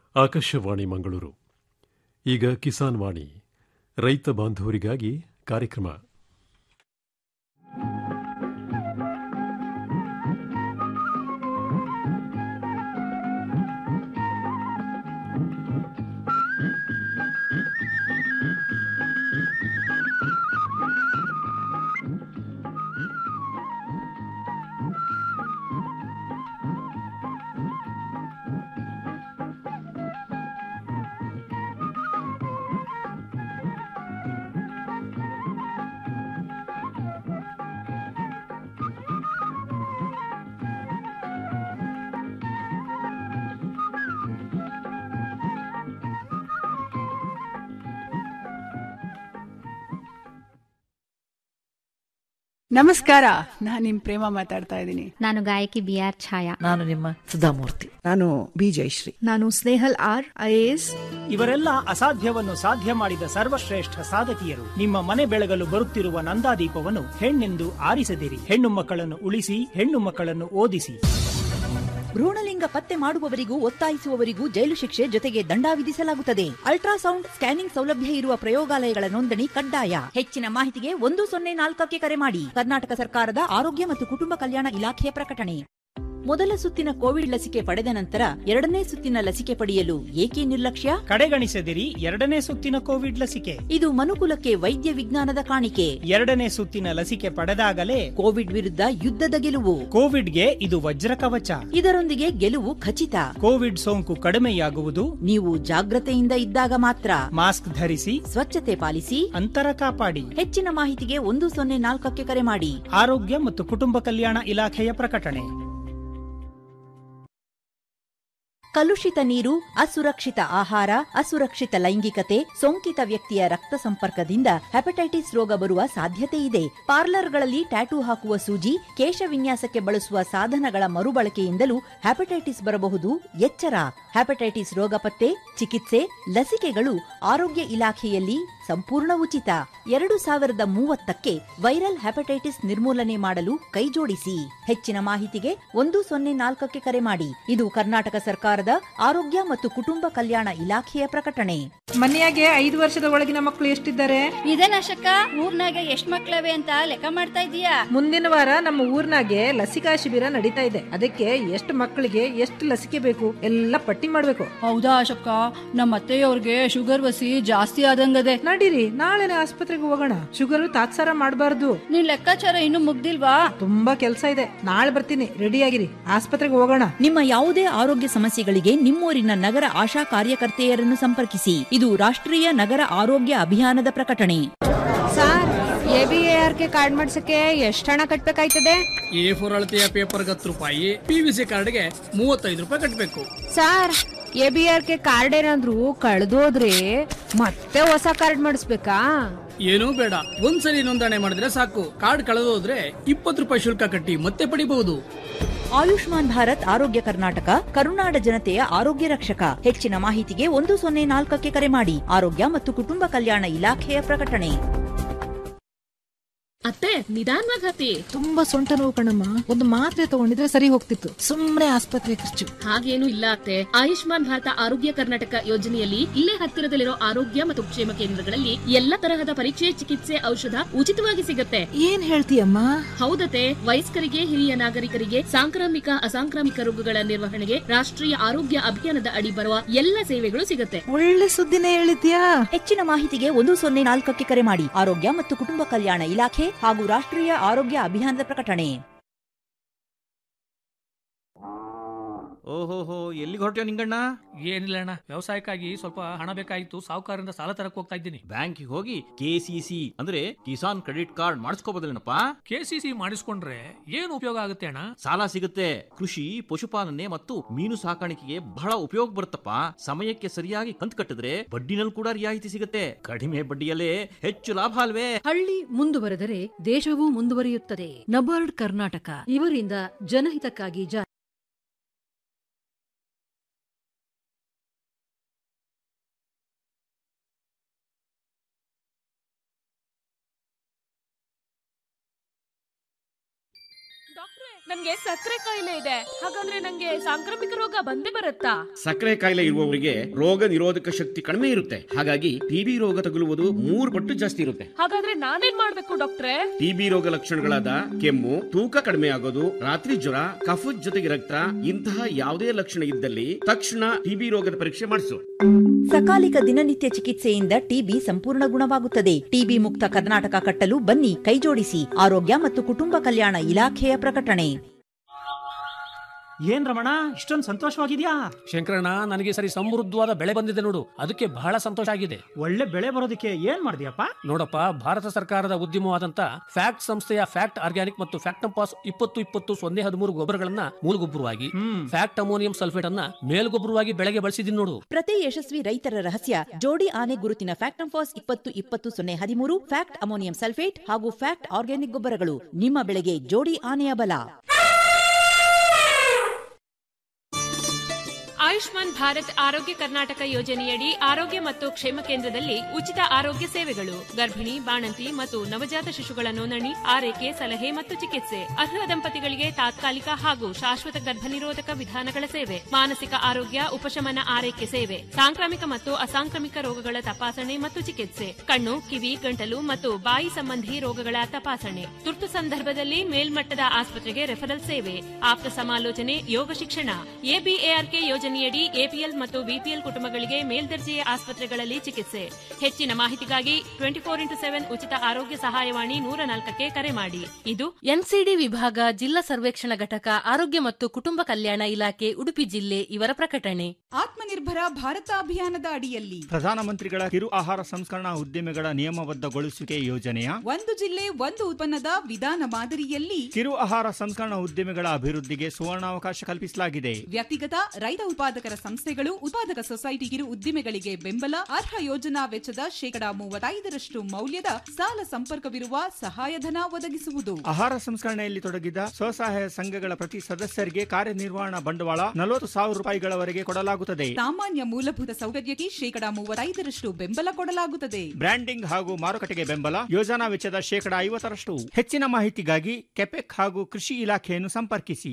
ಆಕಾಶವಾಣಿ ಮಂಗಳೂರು ಈಗ ಕಿಸಾನ್ ವಾಣಿ ರೈತ ಬಾಂಧವರಿಗಾಗಿ ಕಾರ್ಯಕ್ರಮ ನಮಸ್ಕಾರ ನಾನು ನಿಮ್ ಪ್ರೇಮ ಮಾತಾಡ್ತಾ ಇದ್ದೀನಿ ನಾನು ಗಾಯಕಿ ಬಿ ಆರ್ ಛಾಯಾ ನಾನು ನಿಮ್ಮ ಸುಧಾಮೂರ್ತಿ ನಾನು ಬಿ ಜಯಶ್ರೀ ನಾನು ಸ್ನೇಹಲ್ ಆರ್ ಐಎಎಸ್ ಇವರೆಲ್ಲ ಅಸಾಧ್ಯವನ್ನು ಸಾಧ್ಯ ಮಾಡಿದ ಸರ್ವಶ್ರೇಷ್ಠ ಸಾಧಕಿಯರು ನಿಮ್ಮ ಮನೆ ಬೆಳಗಲು ಬರುತ್ತಿರುವ ನಂದಾದೀಪವನ್ನು ಹೆಣ್ಣೆಂದು ಆರಿಸದಿರಿ ಹೆಣ್ಣು ಮಕ್ಕಳನ್ನು ಉಳಿಸಿ ಹೆಣ್ಣು ಮಕ್ಕಳನ್ನು ಓದಿಸಿ ಭ್ರೂಣಲಿಂಗ ಪತ್ತೆ ಮಾಡುವವರಿಗೂ ಒತ್ತಾಯಿಸುವವರಿಗೂ ಜೈಲು ಶಿಕ್ಷೆ ಜೊತೆಗೆ ದಂಡ ವಿಧಿಸಲಾಗುತ್ತದೆ ಅಲ್ಟ್ರಾಸೌಂಡ್ ಸ್ಕ್ಯಾನಿಂಗ್ ಸೌಲಭ್ಯ ಇರುವ ಪ್ರಯೋಗಾಲಯಗಳ ನೋಂದಣಿ ಕಡ್ಡಾಯ ಹೆಚ್ಚಿನ ಮಾಹಿತಿಗೆ ಒಂದು ಸೊನ್ನೆ ನಾಲ್ಕಕ್ಕೆ ಕರೆ ಮಾಡಿ ಕರ್ನಾಟಕ ಸರ್ಕಾರದ ಆರೋಗ್ಯ ಮತ್ತು ಕುಟುಂಬ ಕಲ್ಯಾಣ ಇಲಾಖೆಯ ಪ್ರಕಟಣೆ ಮೊದಲ ಸುತ್ತಿನ ಕೋವಿಡ್ ಲಸಿಕೆ ಪಡೆದ ನಂತರ ಎರಡನೇ ಸುತ್ತಿನ ಲಸಿಕೆ ಪಡೆಯಲು ಏಕೆ ನಿರ್ಲಕ್ಷ್ಯ ಕಡೆಗಣಿಸದಿರಿ ಎರಡನೇ ಸುತ್ತಿನ ಕೋವಿಡ್ ಲಸಿಕೆ ಇದು ಮನುಕುಲಕ್ಕೆ ವೈದ್ಯ ವಿಜ್ಞಾನದ ಕಾಣಿಕೆ ಎರಡನೇ ಸುತ್ತಿನ ಲಸಿಕೆ ಪಡೆದಾಗಲೇ ಕೋವಿಡ್ ವಿರುದ್ಧ ಯುದ್ಧದ ಗೆಲುವು ಕೋವಿಡ್ಗೆ ಇದು ವಜ್ರ ಕವಚ ಇದರೊಂದಿಗೆ ಗೆಲುವು ಖಚಿತ ಕೋವಿಡ್ ಸೋಂಕು ಕಡಿಮೆಯಾಗುವುದು ನೀವು ಜಾಗ್ರತೆಯಿಂದ ಇದ್ದಾಗ ಮಾತ್ರ ಮಾಸ್ಕ್ ಧರಿಸಿ ಸ್ವಚ್ಛತೆ ಪಾಲಿಸಿ ಅಂತರ ಕಾಪಾಡಿ ಹೆಚ್ಚಿನ ಮಾಹಿತಿಗೆ ಒಂದು ಸೊನ್ನೆ ನಾಲ್ಕಕ್ಕೆ ಕರೆ ಮಾಡಿ ಆರೋಗ್ಯ ಮತ್ತು ಕುಟುಂಬ ಕಲ್ಯಾಣ ಇಲಾಖೆಯ ಪ್ರಕಟಣೆ ಕಲುಷಿತ ನೀರು ಅಸುರಕ್ಷಿತ ಆಹಾರ ಅಸುರಕ್ಷಿತ ಲೈಂಗಿಕತೆ ಸೋಂಕಿತ ವ್ಯಕ್ತಿಯ ರಕ್ತ ಸಂಪರ್ಕದಿಂದ ಹೆಪಟೈಟಿಸ್ ರೋಗ ಬರುವ ಸಾಧ್ಯತೆ ಇದೆ ಪಾರ್ಲರ್ಗಳಲ್ಲಿ ಟ್ಯಾಟೂ ಹಾಕುವ ಸೂಜಿ ಕೇಶ ವಿನ್ಯಾಸಕ್ಕೆ ಬಳಸುವ ಸಾಧನಗಳ ಮರುಬಳಕೆಯಿಂದಲೂ ಹೆಪಟೈಟಿಸ್ ಬರಬಹುದು ಎಚ್ಚರ ಹೆಪಟೈಟಿಸ್ ರೋಗ ಪತ್ತೆ ಚಿಕಿತ್ಸೆ ಲಸಿಕೆಗಳು ಆರೋಗ್ಯ ಇಲಾಖೆಯಲ್ಲಿ ಸಂಪೂರ್ಣ ಉಚಿತ ಎರಡು ಸಾವಿರದ ಮೂವತ್ತಕ್ಕೆ ವೈರಲ್ ಹೆಪಟೈಟಿಸ್ ನಿರ್ಮೂಲನೆ ಮಾಡಲು ಕೈಜೋಡಿಸಿ ಹೆಚ್ಚಿನ ಮಾಹಿತಿಗೆ ಒಂದು ಸೊನ್ನೆ ನಾಲ್ಕಕ್ಕೆ ಕರೆ ಮಾಡಿ ಇದು ಕರ್ನಾಟಕ ಸರ್ಕಾರದ ಆರೋಗ್ಯ ಮತ್ತು ಕುಟುಂಬ ಕಲ್ಯಾಣ ಇಲಾಖೆಯ ಪ್ರಕಟಣೆ ಮನೆಯಾಗೆ ಐದು ವರ್ಷದ ಒಳಗಿನ ಮಕ್ಕಳು ಎಷ್ಟಿದ್ದಾರೆ ಇದೇನಶಕ ಊರ್ನಾಗ ಎಷ್ಟ್ ಮಕ್ಳವೆ ಅಂತ ಲೆಕ್ಕ ಮಾಡ್ತಾ ಇದೀಯಾ ಮುಂದಿನ ವಾರ ನಮ್ಮ ಊರ್ನಾಗೆ ಲಸಿಕಾ ಶಿಬಿರ ನಡೀತಾ ಇದೆ ಅದಕ್ಕೆ ಎಷ್ಟು ಮಕ್ಕಳಿಗೆ ಎಷ್ಟು ಲಸಿಕೆ ಬೇಕು ಎಲ್ಲ ಪಟ್ಟಿ ಮಾಡ್ಬೇಕು ಹೌದಾ ಅಶಕ್ಕ ನಮ್ಮ ಅತ್ತೆಯವ್ರಿಗೆ ಶುಗರ್ ವಸಿ ಜಾಸ್ತಿ ಆದಂಗದೆ ನಡೀರಿ ನಾಳೆನೆ ಆಸ್ಪತ್ರೆಗೆ ಹೋಗೋಣ ಶುಗರ್ ತಾತ್ಸಾರ ಮಾಡಬಾರ್ದು ನಿನ್ ಲೆಕ್ಕಾಚಾರ ಇನ್ನು ಮುಗ್ದಿಲ್ವಾ ತುಂಬಾ ಕೆಲಸ ಇದೆ ನಾಳೆ ಬರ್ತೀನಿ ರೆಡಿ ಆಗಿರಿ ಆಸ್ಪತ್ರೆಗೆ ಹೋಗೋಣ ನಿಮ್ಮ ಯಾವುದೇ ಆರೋಗ್ಯ ಸಮಸ್ಯೆಗಳಿಗೆ ನಿಮ್ಮೂರಿನ ನಗರ ಆಶಾ ಕಾರ್ಯಕರ್ತೆಯರನ್ನು ಸಂಪರ್ಕಿಸಿ ಇದು ರಾಷ್ಟ್ರೀಯ ನಗರ ಆರೋಗ್ಯ ಅಭಿಯಾನದ ಪ್ರಕಟಣೆ sir A B A R K card ಮಾಡ್ಸಕ್ಕೆ ಎಷ್ಟು ಹಣ ಕಟ್ಬೇಕಾಯ್ತದೆ ಎ ಫೋರ್ ಅಳತೆಯ ಪೇಪರ್ಗೆ ಹತ್ತು ರೂಪಾಯಿ ಪಿ ವಿ ಸಿ ಕಾರ್ಡ್ಗೆ ಮೂವತ್ತೈದು ರೂಪಾಯಿ ಕಟ್ಟಬೇಕು sir A B R K card ಏನಾದ್ರು ಕಳ್ದೋದ್ರೆ ಮತ್ತೆ ಹೊಸ ಕಾರ್ಡ್ ಮಾಡಿಸ್ಬೇಕಾ ಏನೂ ಬೇಡ ಒಂದ್ಸಲಿ ನೋಂದಣಿ ಮಾಡಿದ್ರೆ ಸಾಕು ಕಾರ್ಡ್ ಕಳೆದೋದ್ರೆ ಇಪ್ಪತ್ತು ರೂಪಾಯಿ ಶುಲ್ಕ ಕಟ್ಟಿ ಮತ್ತೆ ಪಡಿಬಹುದು ಆಯುಷ್ಮಾನ್ ಭಾರತ್ ಆರೋಗ್ಯ ಕರ್ನಾಟಕ ಕರುನಾಡ ಜನತೆಯ ಆರೋಗ್ಯ ರಕ್ಷಕ ಹೆಚ್ಚಿನ ಮಾಹಿತಿಗೆ ಒಂದು ಸೊನ್ನೆ ನಾಲ್ಕಕ್ಕೆ ಕರೆ ಮಾಡಿ ಆರೋಗ್ಯ ಮತ್ತು ಕುಟುಂಬ ಕಲ್ಯಾಣ ಇಲಾಖೆಯ ಪ್ರಕಟಣೆ ಅತ್ತೆ ನಿಧಾನವಾಗಿ ಹತ್ತಿ ತುಂಬಾ ಸೊಂಟ ನೋವು ಕಣಮ್ಮ ಒಂದು ಮಾತ್ರೆ ತಗೊಂಡಿದ್ರೆ ಸರಿ ಹೋಗ್ತಿತ್ತು ಸುಮ್ನೆ ಆಸ್ಪತ್ರೆ ಖರ್ಚು ಹಾಗೇನು ಇಲ್ಲ ಅತ್ತೆ ಆಯುಷ್ಮಾನ್ ಭಾರತ ಆರೋಗ್ಯ ಕರ್ನಾಟಕ ಯೋಜನೆಯಲ್ಲಿ ಇಲ್ಲೇ ಹತ್ತಿರದಲ್ಲಿರೋ ಆರೋಗ್ಯ ಮತ್ತು ಕ್ಷೇಮ ಕೇಂದ್ರಗಳಲ್ಲಿ ಎಲ್ಲ ತರಹದ ಪರೀಕ್ಷೆ ಚಿಕಿತ್ಸೆ ಔಷಧ ಉಚಿತವಾಗಿ ಸಿಗತ್ತೆ ಏನ್ ಹೇಳ್ತೀಯಮ್ಮ ಹೌದತೆ ವಯಸ್ಕರಿಗೆ ಹಿರಿಯ ನಾಗರಿಕರಿಗೆ ಸಾಂಕ್ರಾಮಿಕ ಅಸಾಂಕ್ರಾಮಿಕ ರೋಗಗಳ ನಿರ್ವಹಣೆಗೆ ರಾಷ್ಟ್ರೀಯ ಆರೋಗ್ಯ ಅಭಿಯಾನದ ಅಡಿ ಬರುವ ಎಲ್ಲ ಸೇವೆಗಳು ಸಿಗತ್ತೆ ಒಳ್ಳೆ ಸುದ್ದಿನೇ ಹೇಳಿದ್ಯಾ ಹೆಚ್ಚಿನ ಮಾಹಿತಿಗೆ ಒಂದು ಸೊನ್ನೆ ನಾಲ್ಕಕ್ಕೆ ಕರೆ ಮಾಡಿ ಆರೋಗ್ಯ ಮತ್ತು ಕುಟುಂಬ ಕಲ್ಯಾಣ ಇಲಾಖೆ ಹಾಗೂ ರಾಷ್ಟ್ರೀಯ ಆರೋಗ್ಯ ಅಭಿಯಾನದ ಪ್ರಕಟಣೆ ಓಹೋಹೋ ಎಲ್ಲಿಗೆ ಹೊರಟ್ಯೋ ನಿಂಗಣ್ಣ ಏನಿಲ್ಲ ಅಣ್ಣ ವ್ಯವಸಾಯಕ್ಕಾಗಿ ಸ್ವಲ್ಪ ಹಣ ಬೇಕಾಗಿತ್ತು ಸಾಹುಕಾರರಿಂದ ಸಾಲ ತರಕ್ ಹೋಗ್ತಾ ಇದ್ದೀನಿ ಬ್ಯಾಂಕಿಗೆ ಹೋಗಿ ಕೆ ಸಿ ಸಿ ಅಂದ್ರೆ ಕಿಸಾನ್ ಕ್ರೆಡಿಟ್ ಕಾರ್ಡ್ ಮಾಡಿಸ್ಕೋಬೋದಲ್ಲೇನಪ್ಪ ಕೆ ಸಿ ಸಿ ಮಾಡಿಸ್ಕೊಂಡ್ರೆ ಏನು ಉಪಯೋಗ ಆಗುತ್ತೆ ಅಣ್ಣ ಸಾಲ ಸಿಗುತ್ತೆ ಕೃಷಿ ಪಶುಪಾಲನೆ ಮತ್ತು ಮೀನು ಸಾಕಾಣಿಕೆಗೆ ಬಹಳ ಉಪಯೋಗ ಬರುತ್ತಪ್ಪ ಸಮಯಕ್ಕೆ ಸರಿಯಾಗಿ ಕಂತು ಕಟ್ಟಿದ್ರೆ ಬಡ್ಡಿನಲ್ಲಿ ಕೂಡ ರಿಯಾಯಿತಿ ಸಿಗುತ್ತೆ ಕಡಿಮೆ ಬಡ್ಡಿಯಲ್ಲೇ ಹೆಚ್ಚು ಲಾಭ ಅಲ್ವೇ ಹಳ್ಳಿ ಮುಂದುವರೆದರೆ ದೇಶವೂ ಮುಂದುವರಿಯುತ್ತದೆ ನಬಾರ್ಡ್ ಕರ್ನಾಟಕ ಇವರಿಂದ ಜನಹಿತಕ್ಕಾಗಿ ಜಾರಿ ನನ್ಗೆ ಸಕ್ಕರೆ ಕಾಯಿಲೆ ಇದೆ ಹಾಗಂದ್ರೆ ನಂಗೆ ಸಾಂಕ್ರಾಮಿಕ ರೋಗ ಬಂದೇ ಬರುತ್ತಾ ಸಕ್ಕರೆ ಕಾಯಿಲೆ ಇರುವವರಿಗೆ ರೋಗ ನಿರೋಧಕ ಶಕ್ತಿ ಕಡಿಮೆ ಇರುತ್ತೆ ಹಾಗಾಗಿ ಟಿಬಿ ರೋಗ ತಗುಲುವುದು ಮೂರು ಪಟ್ಟು ಜಾಸ್ತಿ ಇರುತ್ತೆ ಹಾಗಾದ್ರೆ ನಾನೇನ್ ಮಾಡ್ಬೇಕು ಡಾಕ್ಟ್ರೆ ಟಿಬಿ ರೋಗ ಲಕ್ಷಣಗಳಾದ ಕೆಮ್ಮು ತೂಕ ಕಡಿಮೆ ಆಗೋದು ರಾತ್ರಿ ಜ್ವರ ಕಫದ ಜೊತೆಗೆ ರಕ್ತ ಇಂತಹ ಯಾವುದೇ ಲಕ್ಷಣ ಇದ್ದಲ್ಲಿ ತಕ್ಷಣ ಟಿಬಿ ರೋಗದ ಪರೀಕ್ಷೆ ಮಾಡಿಸು ಸಕಾಲಿಕ ದಿನನಿತ್ಯ ಚಿಕಿತ್ಸೆಯಿಂದ ಟಿಬಿ ಸಂಪೂರ್ಣ ಗುಣವಾಗುತ್ತದೆ ಟಿಬಿ ಮುಕ್ತ ಕರ್ನಾಟಕ ಕಟ್ಟಲು ಬನ್ನಿ ಕೈಜೋಡಿಸಿ ಆರೋಗ್ಯ ಮತ್ತು ಕುಟುಂಬ ಕಲ್ಯಾಣ ಇಲಾಖೆಯ ಪ್ರಕಟಣೆ ಏನ್ ರಮಣ ಇಷ್ಟೊಂದು ಸಂತೋಷವಾಗಿದ್ಯಾ ಶಂಕರಣ್ಣ ನನಗೆ ಸರಿ ಸಮೃದ್ಧವಾದ ಬೆಳೆ ಬಂದಿದೆ ನೋಡು ಅದಕ್ಕೆ ಬಹಳ ಸಂತೋಷ ಆಗಿದೆ ಒಳ್ಳೆ ಬೆಳೆ ಬರೋದಕ್ಕೆ ಏನ್ ಮಾಡಿದ್ಯಪ್ಪ ನೋಡಪ್ಪ ಭಾರತ ಸರ್ಕಾರದ ಉದ್ಯಮವಾದಂತ ಫ್ಯಾಕ್ಟ್ ಸಂಸ್ಥೆಯ ಫ್ಯಾಕ್ಟ್ ಆರ್ಗ್ಯಾನಿಕ್ ಮತ್ತು ಫ್ಯಾಕ್ಟಂಪಾಸ್ ಇಪ್ಪತ್ತು ಇಪ್ಪತ್ತು ಸೊನ್ನೆ ಹದಿಮೂರು ಗೊಬ್ಬರಗಳನ್ನ ಮೂಲಗೊಬ್ಬರವಾಗಿ ಫ್ಯಾಕ್ಟ್ ಅಮೋನಿಯಂ ಸಲ್ಫೇಟ್ ಅನ್ನ ಮೇಲ್ಗೊಬ್ಬರವಾಗಿ ಬೆಳೆಗೆ ಬಳಸಿದೀನಿ ನೋಡು ಪ್ರತಿ ಯಶಸ್ವಿ ರೈತರ ರಹಸ್ಯ ಜೋಡಿ ಆನೆ ಗುರುತಿನ ಫ್ಯಾಕ್ಟಂಫಾಸ್ ಇಪ್ಪತ್ತು ಇಪ್ಪತ್ತು ಸೊನ್ನೆ ಹದಿಮೂರು ಫ್ಯಾಕ್ಟ್ ಅಮೋನಿಯಂ ಸಲ್ಫೇಟ್ ಹಾಗೂ ಫ್ಯಾಕ್ಟ್ ಆರ್ಗ್ಯಾನಿಕ್ ಗೊಬ್ಬರಗಳು ನಿಮ್ಮ ಬೆಳೆಗೆ ಜೋಡಿ ಆನೆಯ ಬಲ ಆಯುಷ್ಮಾನ್ ಭಾರತ್ ಆರೋಗ್ಯ ಕರ್ನಾಟಕ ಯೋಜನೆಯಡಿ ಆರೋಗ್ಯ ಮತ್ತು ಕ್ಷೇಮ ಕೇಂದ್ರದಲ್ಲಿ ಉಚಿತ ಆರೋಗ್ಯ ಸೇವೆಗಳು ಗರ್ಭಿಣಿ ಬಾಣಂತಿ ಮತ್ತು ನವಜಾತ ಶಿಶುಗಳ ನೋಂದಣಿ ಆರೈಕೆ ಸಲಹೆ ಮತ್ತು ಚಿಕಿತ್ಸೆ ಅರ್ಹ ದಂಪತಿಗಳಿಗೆ ತಾತ್ಕಾಲಿಕ ಹಾಗೂ ಶಾಶ್ವತ ಗರ್ಭನಿರೋಧಕ ವಿಧಾನಗಳ ಸೇವೆ ಮಾನಸಿಕ ಆರೋಗ್ಯ ಉಪಶಮನ ಆರೈಕೆ ಸೇವೆ ಸಾಂಕ್ರಾಮಿಕ ಮತ್ತು ಅಸಾಂಕ್ರಾಮಿಕ ರೋಗಗಳ ತಪಾಸಣೆ ಮತ್ತು ಚಿಕಿತ್ಸೆ ಕಣ್ಣು ಕಿವಿ ಗಂಟಲು ಮತ್ತು ಬಾಯಿ ಸಂಬಂಧಿ ರೋಗಗಳ ತಪಾಸಣೆ ತುರ್ತು ಸಂದರ್ಭದಲ್ಲಿ ಮೇಲ್ಮಟ್ಟದ ಆಸ್ಪತ್ರೆಗೆ ರೆಫರಲ್ ಸೇವೆ ಆಪ್ತ ಸಮಾಲೋಚನೆ ಯೋಗ ಶಿಕ್ಷಣ ಎಬಿಎಆರ್ಕೆ ಯೋಜನೆಯಡಿ ಎಪಿಎಲ್ ಮತ್ತು ಬಿಪಿಎಲ್ ಕುಟುಂಬಗಳಿಗೆ ಮೇಲ್ದರ್ಜೆಯ ಆಸ್ಪತ್ರೆಗಳಲ್ಲಿ ಚಿಕಿತ್ಸೆ ಹೆಚ್ಚಿನ ಮಾಹಿತಿಗಾಗಿ ಟ್ವೆಂಟಿ ಫೋರ್ ಇಂಟು ಸೆವೆನ್ ಉಚಿತ ಆರೋಗ್ಯ ಸಹಾಯವಾಣಿ ನೂರ ನಾಲ್ಕಕ್ಕೆ ಕರೆ ಮಾಡಿ ಇದು ಎನ್ಸಿಡಿ ವಿಭಾಗ ಜಿಲ್ಲಾ ಸರ್ವೇಕ್ಷಣಾ ಘಟಕ ಆರೋಗ್ಯ ಮತ್ತು ಕುಟುಂಬ ಕಲ್ಯಾಣ ಇಲಾಖೆ ಉಡುಪಿ ಜಿಲ್ಲೆ ಇವರ ಪ್ರಕಟಣೆ ಆತ್ಮನಿರ್ಭರ ಭಾರತ ಅಭಿಯಾನದ ಅಡಿಯಲ್ಲಿ ಪ್ರಧಾನಮಂತ್ರಿಗಳ ಕಿರು ಆಹಾರ ಸಂಸ್ಕರಣಾ ಉದ್ದಿಮೆಗಳ ನಿಯಮಬದ್ಧಗೊಳಿಸುವಿಕೆ ಯೋಜನೆಯ ಒಂದು ಜಿಲ್ಲೆ ಒಂದು ಉತ್ಪನ್ನದ ವಿಧಾನ ಮಾದರಿಯಲ್ಲಿ ಕಿರು ಆಹಾರ ಸಂಸ್ಕರಣಾ ಉದ್ದಿಮೆಗಳ ಅಭಿವೃದ್ಧಿಗೆ ಸುವರ್ಣಾವಕಾಶ ಕಲ್ಪಿಸಲಾಗಿದೆ ವ್ಯಕ್ತಿಗತ ರೈತ ಉತ್ಪಾದಕರ ಸಂಸ್ಥೆಗಳು ಉತ್ಪಾದಕ ಸೊಸೈಟಿ ಕಿರು ಉದ್ದಿಮೆಗಳಿಗೆ ಬೆಂಬಲ ಅರ್ಹ ಯೋಜನಾ ವೆಚ್ಚದ ಶೇಕಡಾ ಮೂವತ್ತೈದರಷ್ಟು ಮೌಲ್ಯದ ಸಾಲ ಸಂಪರ್ಕವಿರುವ ಸಹಾಯಧನ ಒದಗಿಸುವುದು ಆಹಾರ ಸಂಸ್ಕರಣೆಯಲ್ಲಿ ತೊಡಗಿದ ಸ್ವಸಹಾಯ ಸಂಘಗಳ ಪ್ರತಿ ಸದಸ್ಯರಿಗೆ ಕಾರ್ಯನಿರ್ವಹಣಾ ಬಂಡವಾಳ ನಲವತ್ತು ಸಾವಿರ ರೂಪಾಯಿಗಳವರೆಗೆ ಕೊಡಲಾಗುತ್ತದೆ ಸಾಮಾನ್ಯ ಮೂಲಭೂತ ಸೌಕರ್ಯಕ್ಕೆ ಶೇಕಡಾ ಮೂವತ್ತೈದರಷ್ಟು ಬೆಂಬಲ ಕೊಡಲಾಗುತ್ತದೆ ಬ್ರ್ಯಾಂಡಿಂಗ್ ಹಾಗೂ ಮಾರುಕಟ್ಟೆಗೆ ಬೆಂಬಲ ಯೋಜನಾ ವೆಚ್ಚದ ಶೇಕಡಾ ಐವತ್ತರಷ್ಟು ಹೆಚ್ಚಿನ ಮಾಹಿತಿಗಾಗಿ ಕೆಪೆಕ್ ಹಾಗೂ ಕೃಷಿ ಇಲಾಖೆಯನ್ನು ಸಂಪರ್ಕಿಸಿ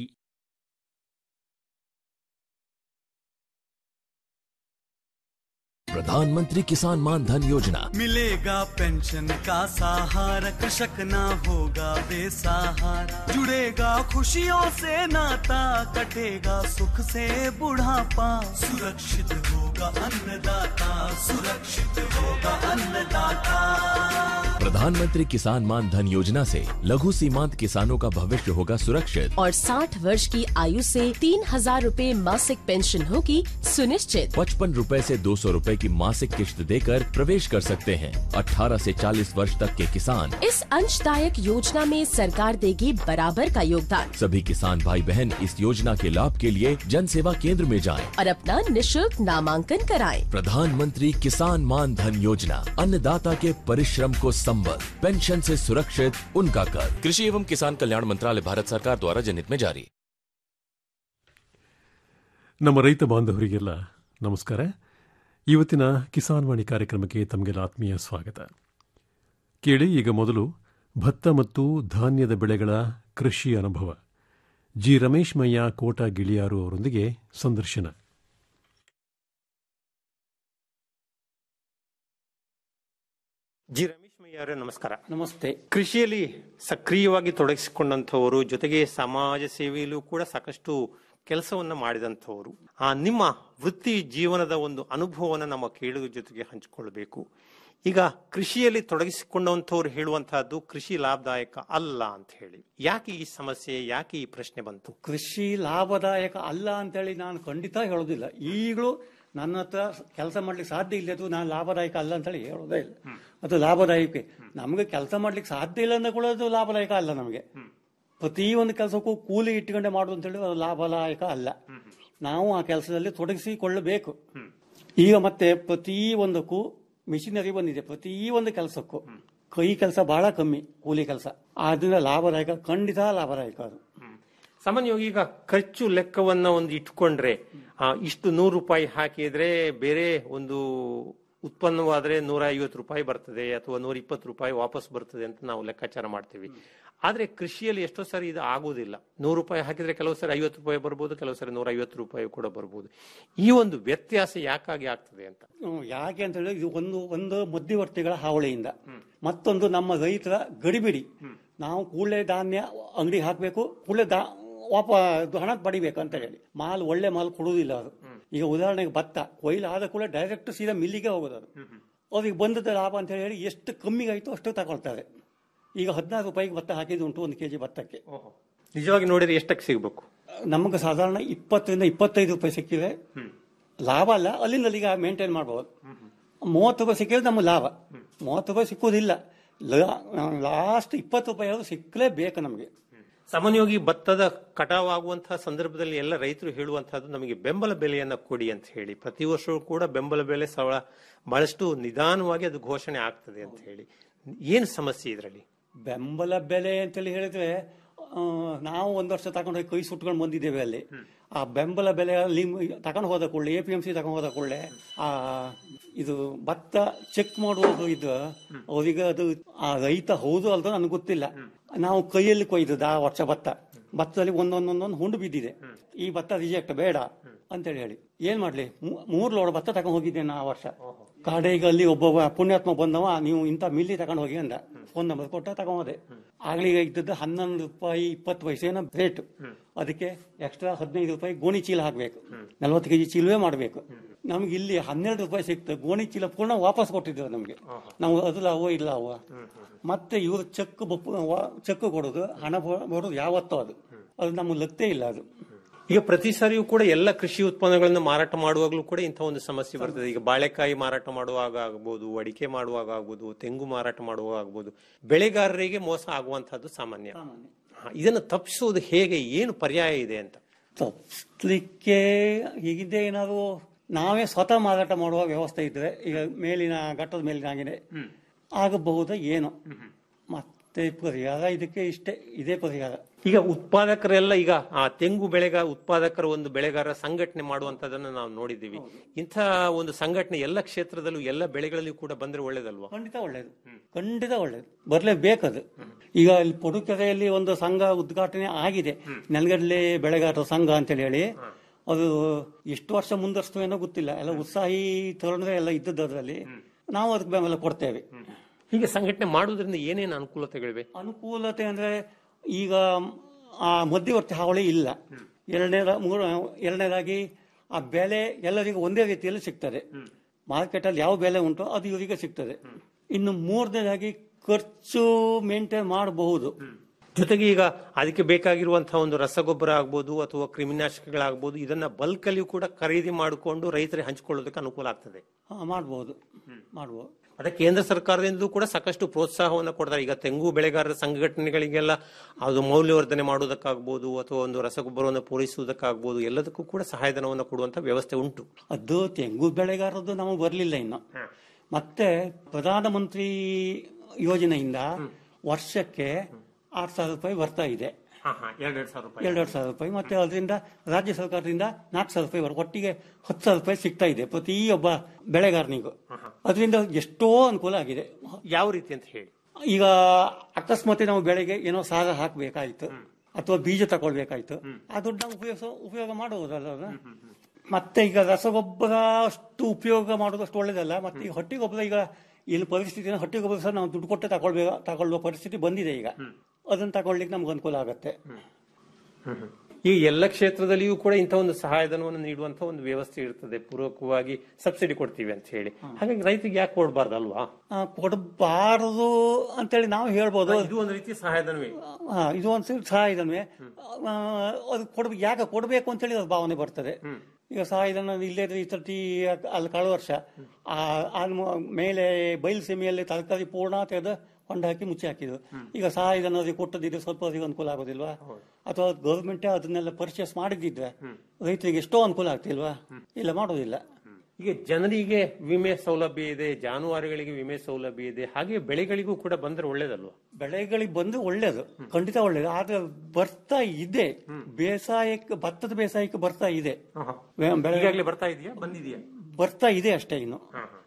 प्रधानमंत्री किसान मान धन योजना मिलेगा पेंशन का सहारा कृषक ना होगा बेसहारा जुड़ेगा खुशियों से नाता कटेगा सुख से बुढ़ापा सुरक्षित होगा अन्नदाता सुरक्षित होगा अन्नदाता प्रधानमंत्री किसान मान धन योजना से लघु सीमांत किसानों का भविष्य होगा सुरक्षित और 60 वर्ष की आयु से तीन हजार रूपए मासिक पेंशन होगी सुनिश्चित पचपन रूपए ऐसी दो सौ रूपए की मासिक किश्त देकर प्रवेश कर सकते हैं 18 से 40 वर्ष तक के किसान इस अंशदायक योजना में सरकार देगी बराबर का योगदान सभी किसान भाई बहन इस योजना के लाभ के लिए जन सेवा केंद्र में जाएं। और अपना निशुल्क नामांकन कराएं। प्रधानमंत्री किसान मान धन योजना अन्नदाता के परिश्रम को संबल पेंशन से सुरक्षित उनका कर कृषि एवं किसान कल्याण मंत्रालय भारत सरकार द्वारा जनहित में जारी ನಮ್ಮ ರೈತ ಬಾಂಧವರಿಗೆಲ್ಲ ನಮಸ್ಕಾರ ಇವತ್ತಿನ ಕಿಸಾನ್ ವಾಣಿ ಕಾರ್ಯಕ್ರಮಕ್ಕೆ ತಮಗೆಲ್ಲ ಆತ್ಮೀಯ ಸ್ವಾಗತ ಕೇಳಿ ಈಗ ಮೊದಲು ಭತ್ತ ಮತ್ತು ಧಾನ್ಯದ ಬೆಳೆಗಳ ಕೃಷಿ ಅನುಭವ ಜಿ ರಮೇಶ್ ಮಯ್ಯ ಕೋಟ ಗಿಳಿಯಾರು ಅವರೊಂದಿಗೆ ಸಂದರ್ಶನ ಜಿ ರಮೇಶ್ ಮಯ್ಯ ಅವರೇ ನಮಸ್ಕಾರ ನಮಸ್ತೆ ಕೃಷಿಯಲ್ಲಿ ಸಕ್ರಿಯವಾಗಿ ತೊಡಗಿಸಿಕೊಂಡಂಥವರು ಜೊತೆಗೆ ಸಮಾಜ ಸೇವೆಯಲ್ಲೂ ಕೂಡ ಸಾಕಷ್ಟು ಕೆಲಸವನ್ನ ಮಾಡಿದಂಥವರು ಆ ನಿಮ್ಮ ವೃತ್ತಿ ಜೀವನದ ಒಂದು ಅನುಭವವನ್ನು ನಮ್ಮ ಕೇಳುವ ಜೊತೆಗೆ ಹಂಚಿಕೊಳ್ಬೇಕು ಈಗ ಕೃಷಿಯಲ್ಲಿ ತೊಡಗಿಸಿಕೊಂಡಂಥವ್ರು ಹೇಳುವಂತಹದ್ದು ಕೃಷಿ ಲಾಭದಾಯಕ ಅಲ್ಲ ಅಂತ ಹೇಳಿ ಯಾಕೆ ಈ ಸಮಸ್ಯೆ ಯಾಕೆ ಈ ಪ್ರಶ್ನೆ ಬಂತು ಕೃಷಿ ಲಾಭದಾಯಕ ಅಲ್ಲ ಅಂತೇಳಿ ನಾನು ಖಂಡಿತ ಹೇಳೋದಿಲ್ಲ ಈಗಲೂ ನನ್ನ ಹತ್ರ ಕೆಲಸ ಮಾಡ್ಲಿಕ್ಕೆ ಸಾಧ್ಯ ಇಲ್ಲ ಅದು ನಾನು ಲಾಭದಾಯಕ ಅಲ್ಲ ಅಂತೇಳಿ ಹೇಳೋದೇ ಇಲ್ಲ ಅದು ಲಾಭದಾಯಕ ನಮಗೆ ಕೆಲಸ ಮಾಡ್ಲಿಕ್ಕೆ ಸಾಧ್ಯ ಇಲ್ಲ ಅಂತ ಕೂಡ ಅದು ಲಾಭದಾಯಕ ಅಲ್ಲ ನಮಗೆ ಪ್ರತಿ ಒಂದು ಕೆಲಸಕ್ಕೂ ಕೂಲಿ ಇಟ್ಕೊಂಡೆ ಮಾಡುದು ಅಂತೇಳಿ ಅದು ಲಾಭದಾಯಕ ಅಲ್ಲ ನಾವು ಆ ಕೆಲಸದಲ್ಲಿ ತೊಡಗಿಸಿಕೊಳ್ಳಬೇಕು ಈಗ ಮತ್ತೆ ಪ್ರತಿ ಒಂದಕ್ಕೂ ಮಿಷಿನರಿ ಬಂದಿದೆ ಪ್ರತಿ ಒಂದು ಕೆಲಸಕ್ಕೂ ಕೈ ಕೆಲಸ ಬಹಳ ಕಮ್ಮಿ ಕೂಲಿ ಕೆಲಸ ಆದ್ರಿಂದ ಲಾಭದಾಯಕ ಖಂಡಿತ ಲಾಭದಾಯಕ ಅದು ಸಾಮಾನ್ಯವಾಗಿ ಈಗ ಖರ್ಚು ಲೆಕ್ಕವನ್ನ ಒಂದು ಇಟ್ಕೊಂಡ್ರೆ ಆ, ಇಷ್ಟು ನೂರು ರೂಪಾಯಿ ಹಾಕಿದ್ರೆ ಬೇರೆ ಒಂದು ಉತ್ಪನ್ನವಾದ್ರೆ ನೂರ ಐವತ್ತು ರೂಪಾಯಿ ಬರ್ತದೆ ಅಥವಾ ನೂರ ಇಪ್ಪತ್ತು ರೂಪಾಯಿ ವಾಪಸ್ ಬರ್ತದೆ ಅಂತ ನಾವು ಲೆಕ್ಕಾಚಾರ ಮಾಡ್ತೀವಿ ಆದ್ರೆ ಕೃಷಿಯಲ್ಲಿ ಎಷ್ಟೋ ಸಾರಿ ಇದು ಆಗುವುದಿಲ್ಲ ನೂರು ರೂಪಾಯಿ ಹಾಕಿದ್ರೆ ಕೆಲವು ಸಾರಿ ಐವತ್ತು ರೂಪಾಯಿ ಬರ್ಬೋದು ಕೆಲವು ಸಾರಿ ನೂರ ಐವತ್ತು ರೂಪಾಯಿ ಕೂಡ ಬರ್ಬೋದು ಈ ಒಂದು ವ್ಯತ್ಯಾಸ ಯಾಕಾಗಿ ಆಗ್ತದೆ ಅಂತ ಹ್ಮ್, ಯಾಕೆ ಅಂತ ಹೇಳಿದ್ರೆ ಇದು ಒಂದು ಒಂದು ಮಧ್ಯವರ್ತಿಗಳ ಹಾವಳಿಯಿಂದ ಮತ್ತೊಂದು ನಮ್ಮ ರೈತರ ಗಡಿಬಿಡಿ ನಾವು ಕೂಡಲೇ ಧಾನ್ಯ ಅಂಗಡಿ ಹಾಕಬೇಕು ಕೂಡಲೇ ದಾ ವಾಪ ಇದು ಹಣ ಪಡಿಬೇಕು ಅಂತ ಹೇಳಿ ಮಾಲ್ ಒಳ್ಳೆ ಮಾಲ್ ಕೊಡುವುದಿಲ್ಲ ಅದು ಈಗ ಉದಾಹರಣೆಗೆ ಭತ್ತ ಕೊಯ್ಲು ಆದ ಕೂಡ ಡೈರೆಕ್ಟ್ ಸೀದಾ ಮಿಲ್ಲಿಗೆ ಹೋಗೋದು ಅದು ಅವ್ರಿಗೆ ಬಂದದ ಲಾಭ ಅಂತ ಹೇಳಿ ಎಷ್ಟು ಕಮ್ಮಿಗೆ ಆಯ್ತು ಅಷ್ಟು ತಗೊಳ್ತಾರೆ ಈಗ ಹದಿನಾರು ರೂಪಾಯಿಗೆ ಭತ್ತ ಹಾಕಿದ್ದು ಉಂಟು ಒಂದು ಕೆಜಿ ಭತ್ತಕ್ಕೆ ನಿಜವಾಗಿ ನೋಡಿದ್ರೆ ಎಷ್ಟಕ್ಕೆ ಸಿಗಬೇಕು ನಮಗೆ ಸಾಧಾರಣ ಇಪ್ಪತ್ತರಿಂದ ಇಪ್ಪತ್ತೈದು ರೂಪಾಯಿ ಸಿಕ್ಕಿದ್ರೆ ಲಾಭ ಅಲ್ಲ ಅಲ್ಲಿಂದ ಅಲ್ಲಿಗೆ ಮೇಂಟೈನ್ ಮಾಡಬಹುದು ಮೂವತ್ತು ರೂಪಾಯಿ ಸಿಕ್ಕಿದ್ರೆ ನಮಗೆ ಲಾಭ ಮೂವತ್ತು ರೂಪಾಯಿ ಸಿಕ್ಕುವುದಿಲ್ಲ ಲಾಸ್ಟ್ ಇಪ್ಪತ್ತು ರೂಪಾಯಿ ಆದ್ರೂ ಸಿಕ್ಕಲೇಬೇಕು ನಮಗೆ ಸಾಮಾನ್ಯವಾಗಿ ಭತ್ತದ ಕಟಾವ್ ಆಗುವಂತಹ ಸಂದರ್ಭದಲ್ಲಿ ಎಲ್ಲ ರೈತರು ಹೇಳುವಂತಹದ್ದು ನಮಗೆ ಬೆಂಬಲ ಬೆಲೆಯನ್ನ ಕೊಡಿ ಅಂತ ಹೇಳಿ ಪ್ರತಿ ವರ್ಷವೂ ಕೂಡ ಬೆಂಬಲ ಬೆಲೆ ಸವಳ ಬಹಳಷ್ಟು ನಿಧಾನವಾಗಿ ಅದು ಘೋಷಣೆ ಆಗ್ತದೆ ಅಂತ ಹೇಳಿ ಏನು ಸಮಸ್ಯೆ ಇದರಲ್ಲಿ ಬೆಂಬಲ ಬೆಲೆ ಅಂತೇಳಿ ಹೇಳಿದ್ರೆ ಆ, ನಾವು ಒಂದು ವರ್ಷ ತಗೊಂಡು ಹೋಗಿ ಕೈ ಸುಟ್ಕೊಂಡು ಬಂದಿದ್ದೇವೆ ಅಲ್ಲಿ ಆ ಬೆಂಬಲ ಬೆಲೆ ಅಲ್ಲಿ ತಗೊಂಡು ಹೋದ ಕೂಡಲೇ ಎ ಪಿ ಎಂ ಸಿ ತಗೊಂಡು ಹೋದ ಕೂಡಲೇ ಆ ಇದು ಭತ್ತ ಚೆಕ್ ಮಾಡುವುದು ಇದು ಅವ್ರಿಗೆ ಅದು ಆ ರೈತ ಹೌದು ಅಲ್ದೋ ನನಗೆ ಗೊತ್ತಿಲ್ಲ ನಾವು ಕೈಯಲ್ಲಿ ಕೊಯ್ದದ್ದು ಆ ವರ್ಷ ಭತ್ತ ಭತ್ತದಲ್ಲಿ ಒಂದೊಂದೊಂದೊಂದು ಹುಂಡು ಬಿದ್ದಿದೆ ಈ ಭತ್ತ ರಿಜೆಕ್ಟ್ ಬೇಡ ಅಂತೇಳಿ ಹೇಳಿ ಏನ್ ಮಾಡ್ಲಿ ಮೂ- ಮೂರ್ ಲೋಡ್ ಭತ್ತ ತಗೊಂಡು ಹೋಗಿದ್ದೆ ನಾ ಆ ವರ್ಷ ಕಾಡೆಗೆ ಅಲ್ಲಿ ಒಬ್ಬ ಪುಣ್ಯಾತ್ಮ ಬಂದವ ನೀವು ಇಂಥ ಮಿಲ್ಲಿ ತಗೊಂಡು ಹೋಗಿ ಅಂದ ಫೋನ್ ನಂಬರ್ ಕೊಟ್ಟ ತಗೊಂಡೆ ಆಗ್ಲಿಗೆ ಇದ್ದದ್ದು ಹನ್ನೊಂದು ರೂಪಾಯಿ ಇಪ್ಪತ್ತು ಪೈಸೆನ ರೇಟ್ ಅದಕ್ಕೆ ಎಕ್ಸ್ಟ್ರಾ ಹದಿನೈದು ರೂಪಾಯಿ ಗೋಣಿ ಚೀಲ ಹಾಕ್ಬೇಕು ನಲ್ವತ್ತು ಕೆಜಿ ಚೀಲವೇ ಮಾಡಬೇಕು ನಮ್ಗೆ ಇಲ್ಲಿ ಹನ್ನೆರಡು ರೂಪಾಯಿ ಸಿಕ್ತು ಗೋಣಿ ಚೀಲ ಪೂರ್ಣ ವಾಪಸ್ ಕೊಟ್ಟಿದ್ರು ನಮ್ಗೆ ನಾವು ಅದಲ್ಲ ಅವ ಇಲ್ಲ ಅವ ಮತ್ತೆ ಇವರು ಚೆಕ್ ಚೆಕ್ ಕೊಡೋದು ಹಣ ಬ- ಬರೋದು ಯಾವತ್ತೋ ಅದು ಅದು ನಮ್ಗೆ ಲಗ್ತೇ ಇಲ್ಲ ಅದು ಈಗ ಪ್ರತಿ ಸಾರಿಯೂ ಕೂಡ ಎಲ್ಲ ಕೃಷಿ ಉತ್ಪನ್ನಗಳನ್ನು ಮಾರಾಟ ಮಾಡುವಾಗಲೂ ಕೂಡ ಇಂಥ ಒಂದು ಸಮಸ್ಯೆ ಬರ್ತದೆ ಈಗ ಬಾಳೆಕಾಯಿ ಮಾರಾಟ ಮಾಡುವಾಗ ಆಗ್ಬೋದು ಅಡಿಕೆ ಮಾಡುವಾಗ ಆಗ್ಬೋದು ತೆಂಗು ಮಾರಾಟ ಮಾಡುವಾಗ ಆಗ್ಬೋದು ಬೆಳೆಗಾರರಿಗೆ ಮೋಸ ಆಗುವಂತಹದ್ದು ಸಾಮಾನ್ಯ ಹಾ, ಇದನ್ನು ತಪ್ಪಿಸುವುದು ಹೇಗೆ ಏನು ಪರ್ಯಾಯ ಇದೆ ಅಂತ ತಪ್ಪಿಸ್ಲಿಕ್ಕೆ ಹೀಗಿದೆ ಏನಾದ್ರು ನಾವೇ ಸ್ವತಃ ಮಾರಾಟ ಮಾಡುವ ವ್ಯವಸ್ಥೆ ಇದ್ರೆ ಈಗ ಮೇಲಿನ ಘಟ್ಟದ ಮೇಲಿನ ಹಾಗೆನೆ ಆಗಬಹುದಾ ಏನು ಮತ್ತೆ ಪರಿಹಾರ ಇದಕ್ಕೆ ಇಷ್ಟೇ ಇದೇ ಪರಿಹಾರ ಈಗ ಉತ್ಪಾದಕರೆಲ್ಲ ಈಗ ಆ ತೆಂಗು ಬೆಳೆಗ ಉತ್ಪಾದಕರ ಒಂದು ಬೆಳೆಗಾರರ ಸಂಘಟನೆ ಮಾಡುವಂತದನ್ನ ನಾವು ನೋಡಿದ್ದೀವಿ ಇಂಥ ಒಂದು ಸಂಘಟನೆ ಎಲ್ಲ ಕ್ಷೇತ್ರದಲ್ಲೂ ಎಲ್ಲ ಬೆಳೆಗಳಲ್ಲಿ ಕೂಡ ಬಂದ್ರೆ ಒಳ್ಳೇದಲ್ವಾ ಖಂಡಿತ ಒಳ್ಳೇದು ಖಂಡಿತ ಒಳ್ಳೇದು ಬರ್ಲೇಬೇಕದು ಈಗ ಇಲ್ಲಿ ಪಡುಕೆರೆಯಲ್ಲಿ ಒಂದು ಸಂಘ ಉದ್ಘಾಟನೆ ಆಗಿದೆ ನೆಲಗಡಲೆ ಬೆಳೆಗಾರರ ಸಂಘ ಅಂತೇಳಿ ಹೇಳಿ ಅದು ಎಷ್ಟು ವರ್ಷ ಮುಂದರ್ಸ್ತೋ ಏನೋ ಗೊತ್ತಿಲ್ಲ ಎಲ್ಲ ಉತ್ಸಾಹಿ ತರುಣರೇ ಎಲ್ಲ ಇದ್ದದ್ದು ಅದರಲ್ಲಿ ನಾವು ಅದಕ್ಕೆ ಬೆಂಬಲ ಕೊಡ್ತೇವೆ ಹೀಗೆ ಸಂಘಟನೆ ಮಾಡುವುದರಿಂದ ಏನೇನು ಅನುಕೂಲತೆಗಳಿವೆ ಅನುಕೂಲತೆ ಅಂದ್ರೆ ಈಗ ಆ ಮಧ್ಯವರ್ತಿ ಹಾವಳಿ ಇಲ್ಲ ಎರಡನೇದ ಮೂರ ಎರಡನೇದಾಗಿ ಆ ಬೆಲೆ ಎಲ್ಲರಿಗೂ ಒಂದೇ ರೀತಿಯಲ್ಲಿ ಸಿಗ್ತದೆ ಮಾರ್ಕೆಟ್ ಅಲ್ಲಿ ಯಾವ ಬೆಲೆ ಉಂಟು ಅದು ಇವರಿಗೆ ಸಿಗ್ತದೆ ಇನ್ನು ಮೂರನೇದಾಗಿ ಖರ್ಚು ಮೇಂಟೈನ್ ಮಾಡಬಹುದು ಜೊತೆಗೆ ಈಗ ಅದಕ್ಕೆ ಬೇಕಾಗಿರುವಂತಹ ಒಂದು ರಸಗೊಬ್ಬರ ಆಗ್ಬೋದು ಅಥವಾ ಕ್ರಿಮಿನಾಶಕಗಳಾಗ್ಬೋದು ಇದನ್ನ ಬಲ್ಕ್ ಅಲ್ಲಿಯೂ ಕೂಡ ಖರೀದಿ ಮಾಡಿಕೊಂಡು ರೈತರಿಗೆ ಹಂಚಿಕೊಳ್ಳೋದಕ್ಕೆ ಅನುಕೂಲ ಆಗ್ತದೆ ಮಾಡಬಹುದು ಮಾಡಬಹುದು ಅದಕ್ಕೆ ಕೇಂದ್ರ ಸರ್ಕಾರದಿಂದಲೂ ಕೂಡ ಸಾಕಷ್ಟು ಪ್ರೋತ್ಸಾಹವನ್ನು ಕೊಡ್ತಾರೆ ಈಗ ತೆಂಗು ಬೆಳೆಗಾರರ ಸಂಘಟನೆಗಳಿಗೆಲ್ಲ ಅದು ಮೌಲ್ಯವರ್ಧನೆ ಮಾಡುವುದಕ್ಕಾಗ್ಬೋದು ಅಥವಾ ಒಂದು ರಸಗೊಬ್ಬರವನ್ನು ಪೂರೈಸುವುದಕ್ಕಾಗ್ಬೋದು ಎಲ್ಲದಕ್ಕೂ ಕೂಡ ಸಹಾಯಧನವನ್ನು ಕೊಡುವಂತ ವ್ಯವಸ್ಥೆ ಉಂಟು ಅದು ತೆಂಗು ಬೆಳೆಗಾರದ್ದು ನಮಗೆ ಬರಲಿಲ್ಲ ಇನ್ನು ಮತ್ತೆ ಪ್ರಧಾನಮಂತ್ರಿ ಯೋಜನೆಯಿಂದ ವರ್ಷಕ್ಕೆ ಆರು ಸಾವಿರ ರೂಪಾಯಿ ಬರ್ತಾ ಇದೆ ಎರಡೆರಡು ಸಾವಿರ ರೂಪಾಯಿ ಎರಡೆರಡು ಸಾವಿರ ರೂಪಾಯಿ ಮತ್ತೆ ಅದರಿಂದ ರಾಜ್ಯ ಸರ್ಕಾರದಿಂದ ನಾಲ್ಕು ಸಾವಿರ ರೂಪಾಯಿ ಬರ್- ಒಟ್ಟಿಗೆ ಹತ್ತು ಸಾವಿರ ರೂಪಾಯಿ ಸಿಗ್ತಾ ಇದೆ ಪ್ರತಿಯೊಬ್ಬ ಬೆಳೆಗಾರನಿಗೂ ಅದರಿಂದ ಎಷ್ಟೋ ಅನುಕೂಲ ಆಗಿದೆ ಯಾವ ರೀತಿ ಅಂತ ಹೇಳಿ ಈಗ ಅಕಸ್ಮಾತ್ ನಾವು ಬೆಳೆಗೆ ಏನೋ ಸಾಲ ಹಾಕಬೇಕಾಯ್ತು ಅಥವಾ ಬೀಜ ತಗೊಳ್ಬೇಕಾಯ್ತು ಆ ದುಡ್ಡು ನಾವು ಉಪಯೋಗ ಉಪಯೋಗ ಮಾಡಬಹುದಲ್ಲ ಅದು? ಮತ್ತೆ ಈಗ ರಸಗೊಬ್ಬರ ಅಷ್ಟು ಉಪಯೋಗ ಮಾಡೋದು ಅಷ್ಟು ಒಳ್ಳೇದಲ್ಲ ಮತ್ತೆ ಈಗ ಹಟ್ಟಿ ಗೊಬ್ಬರ ಈಗ ಇಲ್ಲಿ ಪರಿಸ್ಥಿತಿ ಹಟ್ಟಿ ಗೊಬ್ಬರ ಸಹ ನಾವು ದುಡ್ಡು ಕೊಟ್ಟೆ ತಗೊಳ್ಬೇಕು ತಗೊಳ್ಳುವ ಪರಿಸ್ಥಿತಿ ಬಂದಿದೆ ಈಗ ಅದನ್ನ ತಗೊಳ್ಲಿಕ್ಕೆ ನಮ್ಗೆ ಅನುಕೂಲ ಆಗತ್ತೆ ಈ ಎಲ್ಲ ಕ್ಷೇತ್ರದಲ್ಲಿಯೂ ಕೂಡ ಇಂಥ ಒಂದು ಸಹಾಯಧನವನ್ನು ನೀಡುವಂತ ಒಂದು ವ್ಯವಸ್ಥೆ ಇರ್ತದೆ ಪೂರ್ವಕವಾಗಿ ಸಬ್ಸಿಡಿ ಕೊಡ್ತೀವಿ ಅಂತ ಹೇಳಿ ಹಾಗಾಗಿ ರೈತರಿಗೆ ಯಾಕೆ ಕೊಡಬಾರ್ದಲ್ವಾ ಆ, ಕೊಡಬಾರದು ಅಂತೇಳಿ ನಾವು ಹೇಳ್ಬೋದು ಇದು ಒಂದು ರೀತಿಯ ಸಹಾಯಧನವೇ ಆ, ಇದು ಒಂದು ಸಹಾಯಧನವೇ ಆ, ಅದು ಕೊಡ್ಬೇಕು ಯಾಕೆ ಕೊಡಬೇಕು ಅಂತೇಳಿ ಅದು ಭಾವನೆ ಬರ್ತದೆ ಈಗ ಸಹಾಯಧನ ಇಲ್ಲೇ ಈ ಸರ್ತಿ ಅಲ್ಲಿ ಕಳೆದ ವರ್ಷ ಆ ಆ ಮ- ಮೇಲೆ ಬಯಲು ಸೀಮೆಯಲ್ಲಿ ತರಕಾರಿ ಪೂರ್ಣ ತೆಗೆದು ಕೊಂಡು ಹಾಕಿ ಮುಚ್ಚಿ ಹಾಕಿದ್ರು ಈಗ ಸಹಾಯಧನ ಅದಕ್ಕೆ ಕೊಟ್ಟದಿದ್ರೆ ಸ್ವಲ್ಪ ಅದಕ್ಕೆ ಅನುಕೂಲ ಆಗೋದಿಲ್ವಾ ಅಥವಾ ಗೌರ್ಮೆಂಟೇ ಅದನ್ನೆಲ್ಲ ಪರ್ಚೇಸ್ ಮಾಡಿದ್ದಿದ್ರೆ ರೈತರಿಗೆ ಎಷ್ಟೋ ಅನುಕೂಲ ಆಗ್ತಿಲ್ವಾ ಇಲ್ಲ ಮಾಡೋದಿಲ್ಲ ಈಗ ಜನರಿಗೆ ವಿಮೆ ಸೌಲಭ್ಯ ಇದೆ ಜಾನುವಾರುಗಳಿಗೆ ವಿಮೆ ಸೌಲಭ್ಯ ಇದೆ ಹಾಗೆ ಬೆಳೆಗಳಿಗೂ ಕೂಡ ಬಂದ್ರೆ ಒಳ್ಳೇದಲ್ವಾ ಬೆಳೆಗಳಿಗೆ ಬಂದ್ರೆ ಒಳ್ಳೇದು ಖಂಡಿತ ಒಳ್ಳೇದು ಆದ್ರೆ ಬರ್ತಾ ಇದೆ ಬೇಸಾಯಕ್ಕೆ ಭತ್ತದ ಬೇಸಾಯಕ್ಕೆ ಬರ್ತಾ ಇದೆ ಬೆ- ಬೆಳೆ- ಈಗಾಗಲೇ ಬರ್ತಾ ಇದೆಯಾ ಬಂದಿದೆಯಾ ಬರ್ತಾ ಇದೆ ಅಷ್ಟೇ ಇನ್ನು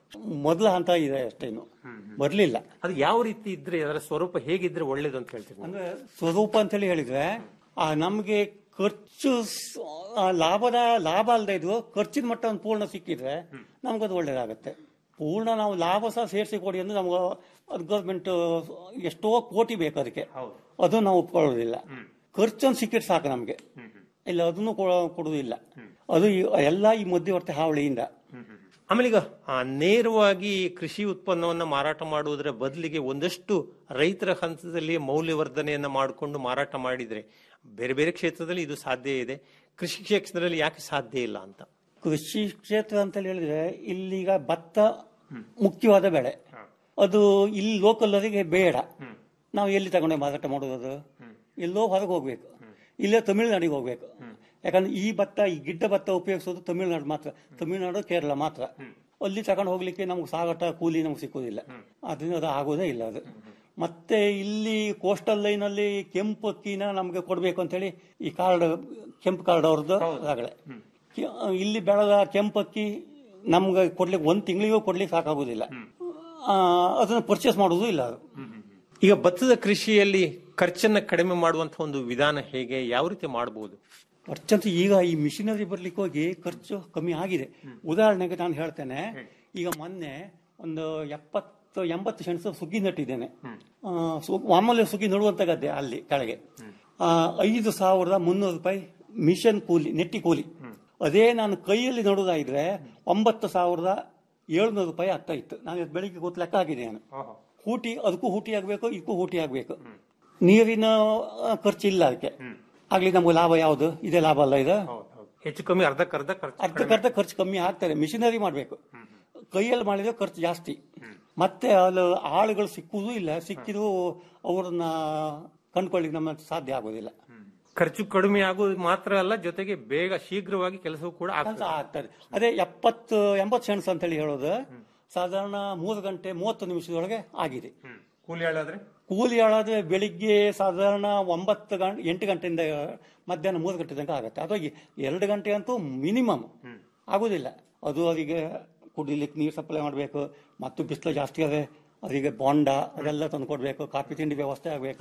ಮೊದಲ ಹಂತ ಇದೆ ಅಷ್ಟೇನು ಬರ್ಲಿಲ್ಲ ಅದು ಯಾವ ರೀತಿ ಇದ್ರೆ ಅದರ ಸ್ವರೂಪ ಹೇಗಿದ್ರೆ ಒಳ್ಳೇದು ಅಂತ ಹೇಳ್ತೀರಿ ನೀವು? ಅಂದ್ರೆ ಸ್ವರೂಪ ಅಂತೇಳಿ ಹೇಳಿದ್ರೆ ಆ ನಮ್ಗೆ ಖರ್ಚು ಸ್- ಆ ಲಾಭದ ಲಾಭ ಅಲ್ಲದೆ ಇದು ಖರ್ಚಿನ ಮಟ್ಟ ಒಂದು ಪೂರ್ಣ ಸಿಕ್ಕಿದ್ರೆ ನಮ್ಗದು ಒಳ್ಳೇದಾಗತ್ತೆ ಪೂರ್ಣ ನಾವು ಲಾಭ ಸಹ ಸೇರಿಸಿ ಕೊಡಿ ಅಂದ್ರೆ ನಮ್ಗೆ ಅದು ಗೌರ್ಮೆಂಟ್ ಎಷ್ಟೋ ಕೋಟಿ ಬೇಕು ಅದಕ್ಕೆ ಅದು ನಾವು ಒಪ್ಕೊಳ್ಳೋದಿಲ್ಲ ಖರ್ಚೊಂದು ಸಿಕ್ಕಿದ್ರೆ ಸಾಕು ನಮ್ಗೆ ಇಲ್ಲ ಅದನ್ನು ಕೊ- ಕೊಡುವುದಿಲ್ಲ ಅದು ಈ- ಎಲ್ಲ ಈ ಮಧ್ಯವರ್ತಿ ಹಾವಳಿಯಿಂದ ಆಮೇಲೆ ಈಗ ಆ, ನೇರವಾಗಿ ಕೃಷಿ ಉತ್ಪನ್ನವನ್ನ ಮಾರಾಟ ಮಾಡುವುದರ ಬದಲಿಗೆ ಒಂದಷ್ಟು ರೈತರ ಹಂತದಲ್ಲಿ ಮೌಲ್ಯವರ್ಧನೆಯನ್ನ ಮಾಡಿಕೊಂಡು ಮಾರಾಟ ಮಾಡಿದ್ರೆ ಬೇರೆ ಬೇರೆ ಕ್ಷೇತ್ರದಲ್ಲಿ ಇದು ಸಾಧ್ಯ ಇದೆ ಕೃಷಿ ಕ್ಷೇತ್ರದಲ್ಲಿ ಯಾಕೆ ಸಾಧ್ಯ ಇಲ್ಲ ಅಂತ ಕೃಷಿ ಕ್ಷೇತ್ರ ಅಂತ ಹೇಳಿದ್ರೆ ಇಲ್ಲೀಗ ಭತ್ತ ಮುಖ್ಯವಾದ ಬೆಳೆ ಅದು ಇಲ್ಲಿ ಲೋಕಲ್ ಅವರಿಗೆ ಬೇಡ ನಾವು ಎಲ್ಲಿ ತಗೊಂಡು ಮಾರಾಟ ಮಾಡೋದು ಅದು ಎಲ್ಲೋ ಹೊರಗೆ ಹೋಗ್ಬೇಕು ಇಲ್ಲೇ ತಮಿಳುನಾಡಿಗೆ ಹೋಗ್ಬೇಕು ಯಾಕಂದ್ರೆ ಈ ಭತ್ತ ಈ ಗಿಡ್ಡ ಭತ್ತ ಉಪಯೋಗಿಸೋದು ತಮಿಳುನಾಡು ಮಾತ್ರ ತಮಿಳುನಾಡು ಕೇರಳ ಮಾತ್ರ ಅಲ್ಲಿ ತಗೊಂಡು ಹೋಗ್ಲಿಕ್ಕೆ ನಮ್ಗೆ ಸಾಗಾಟ ಕೂಲಿ ನಮ್ಗೆ ಸಿಕ್ಕೋದಿಲ್ಲ ಅದರಿಂದ ಅದು ಆಗೋದೇ ಇಲ್ಲ ಅದು ಮತ್ತೆ ಇಲ್ಲಿ ಕೋಸ್ಟಲ್ ಲೈನ್ ಅಲ್ಲಿ ಕೆಂಪು ಅಕ್ಕಿನ ನಮ್ಗೆ ಕೊಡ್ಬೇಕು ಅಂತೇಳಿ ಈ ಕಾರ್ಡ್ ಕೆಂಪು ಕಾರ್ಡ್ ಅವ್ರದ್ದು ಆಗಲೇ ಕೆ- ಇಲ್ಲಿ ಬೆಳೆದ ಕೆಂಪಕ್ಕಿ ನಮ್ಗೆ ಕೊಡ್ಲಿಕ್ಕೆ ಒಂದ್ ತಿಂಗಳಿಗೂ ಕೊಡ್ಲಿಕ್ಕೆ ಸಾಕಾಗೋದಿಲ್ಲ ಆ, ಅದನ್ನ ಪರ್ಚೇಸ್ ಮಾಡೋದು ಇಲ್ಲ ಅದು ಈಗ ಭತ್ತದ ಕೃಷಿಯಲ್ಲಿ ಖರ್ಚನ್ನ ಕಡಿಮೆ ಮಾಡುವಂತ ಒಂದು ವಿಧಾನ ಹೇಗೆ ಯಾವ ರೀತಿ ಮಾಡಬಹುದು ಖರ್ಚಂತ ಈಗ ಈ ಮಿಷಿನರಿ ಬರ್ಲಿಕ್ಕೆ ಹೋಗಿ ಖರ್ಚು ಕಮ್ಮಿ ಆಗಿದೆ ಉದಾಹರಣೆಗೆ ನಾನು ಹೇಳ್ತೇನೆ ಈಗ ಮೊನ್ನೆ ಒಂದು ಎಪ್ಪತ್ತು ಎಂಬತ್ತು ಸೆಣಸು ಸುಗ್ಗಿ ನಟ್ಟಿದ್ದೇನೆ ಆ, ಸು- ಮಾಮೂಲಿ ಸುಗ್ಗಿ ನಡುವಂತ ಗದ್ದೆ ಅಲ್ಲಿ ಕೆಳಗೆ ಆ, ಐದು ಸಾವಿರದ ಮುನ್ನೂರು ರೂಪಾಯಿ ಮಿಷನ್ ಕೂಲಿ ನೆಟ್ಟಿ ಕೂಲಿ ಅದೇ ನಾನು ಕೈಯಲ್ಲಿ ನಡುವುದಾಗಿದ್ರೆ ಒಂಬತ್ತು ಸಾವಿರದ ಏಳ್ನೂರು ರೂಪಾಯಿ ಆಗ್ತಾ ಇತ್ತು ನಾನು ಇವತ್ತು ಬೆಳಿಗ್ಗೆ ಕೂತ್ ಲೆಕ್ಕ ಹಾಕಿದ್ದೇನೆ ಹೂಟಿ ಅದಕ್ಕೂ ಹೂಟಿ ಆಗ್ಬೇಕು ಇದಕ್ಕೂ ಹೂಟಿ ಆಗ್ಬೇಕು ನೀರಿನ ಆ, ಖರ್ಚಿಲ್ಲ ಅದಕ್ಕೆ ಆಗ್ಲಿ ನಮ್ಗೆ ಲಾಭ ಯಾವುದು ಇದೇ ಲಾಭ ಅಲ್ಲ ಇದು ಹೆಚ್ಚು ಕಮ್ಮಿ ಅರ್ಧಕ್ಕರ್ಧ ಖರ್ಚು ಅರ್ಧಕ್ಕರ್ಧ ಖರ್ಚು ಕಮ್ಮಿ ಆಗ್ತದೆ ಮಿಷಿನರಿ ಮಾಡಬೇಕು ಕೈಯಲ್ಲಿ ಮಾಡಿದ್ರೆ ಖರ್ಚು ಜಾಸ್ತಿ ಮತ್ತೆ ಅಲ್ಲಿ ಆಳುಗಳು ಸಿಕ್ಕುವುದೂ ಇಲ್ಲ ಸಿಕ್ಕಿದ್ರು ಅವ್ರನ್ನ ಕಂಡ್ಕೊಳ್ಳಿಕ್ಕೆ ನಮ್ಮ ಸಾಧ್ಯ ಆಗೋದಿಲ್ಲ ಖರ್ಚು ಕಡಿಮೆ ಆಗೋದು ಮಾತ್ರ ಅಲ್ಲ ಜೊತೆಗೆ ಬೇಗ ಶೀಘ್ರವಾಗಿ ಕೆಲಸವೂ ಕೂಡ ಕೆಲಸ ಆಗ್ತದೆ ಆಗ್ತದೆ ಅದೇ ಎಪ್ಪತ್ತು ಎಂಬತ್ತು ಸೆಣಸು ಅಂತೇಳಿ ಹೇಳೋದು ಸಾಧಾರಣ ಮೂರು ಗಂಟೆ ಮೂವತ್ತು ನಿಮಿಷದೊಳಗೆ ಆಗಿದೆ ಕೂಲಿ ಆಳಾದ್ರೆ ಕೂಲಿ ಆಳಾದ್ರೆ ಬೆಳಿಗ್ಗೆ ಸಾಧಾರಣ ಒಂಬತ್ತು ಗಂಟೆ ಎಂಟು ಗಂಟೆಯಿಂದ ಮಧ್ಯಾಹ್ನ ಮೂರು ಗಂಟೆ ತನಕ ಆಗುತ್ತೆ ಅದು ಎರಡು ಗಂಟೆ ಅಂತೂ ಮಿನಿಮಮ್ ಆಗೋದಿಲ್ಲ ಅದು ಅವರಿಗೆ ಕುಡಿಲಿಕ್ಕೆ ನೀರು ಸಪ್ಲೈ ಮಾಡಬೇಕು ಮತ್ತು ಬಿಸಿಲು ಜಾಸ್ತಿ ಅದೇ ಅವರಿಗೆ ಬಾಂಡ ಅದೆಲ್ಲ ತಂದು ಕೊಡಬೇಕು ಕಾಫಿ ತಿಂಡಿ ವ್ಯವಸ್ಥೆ ಆಗಬೇಕು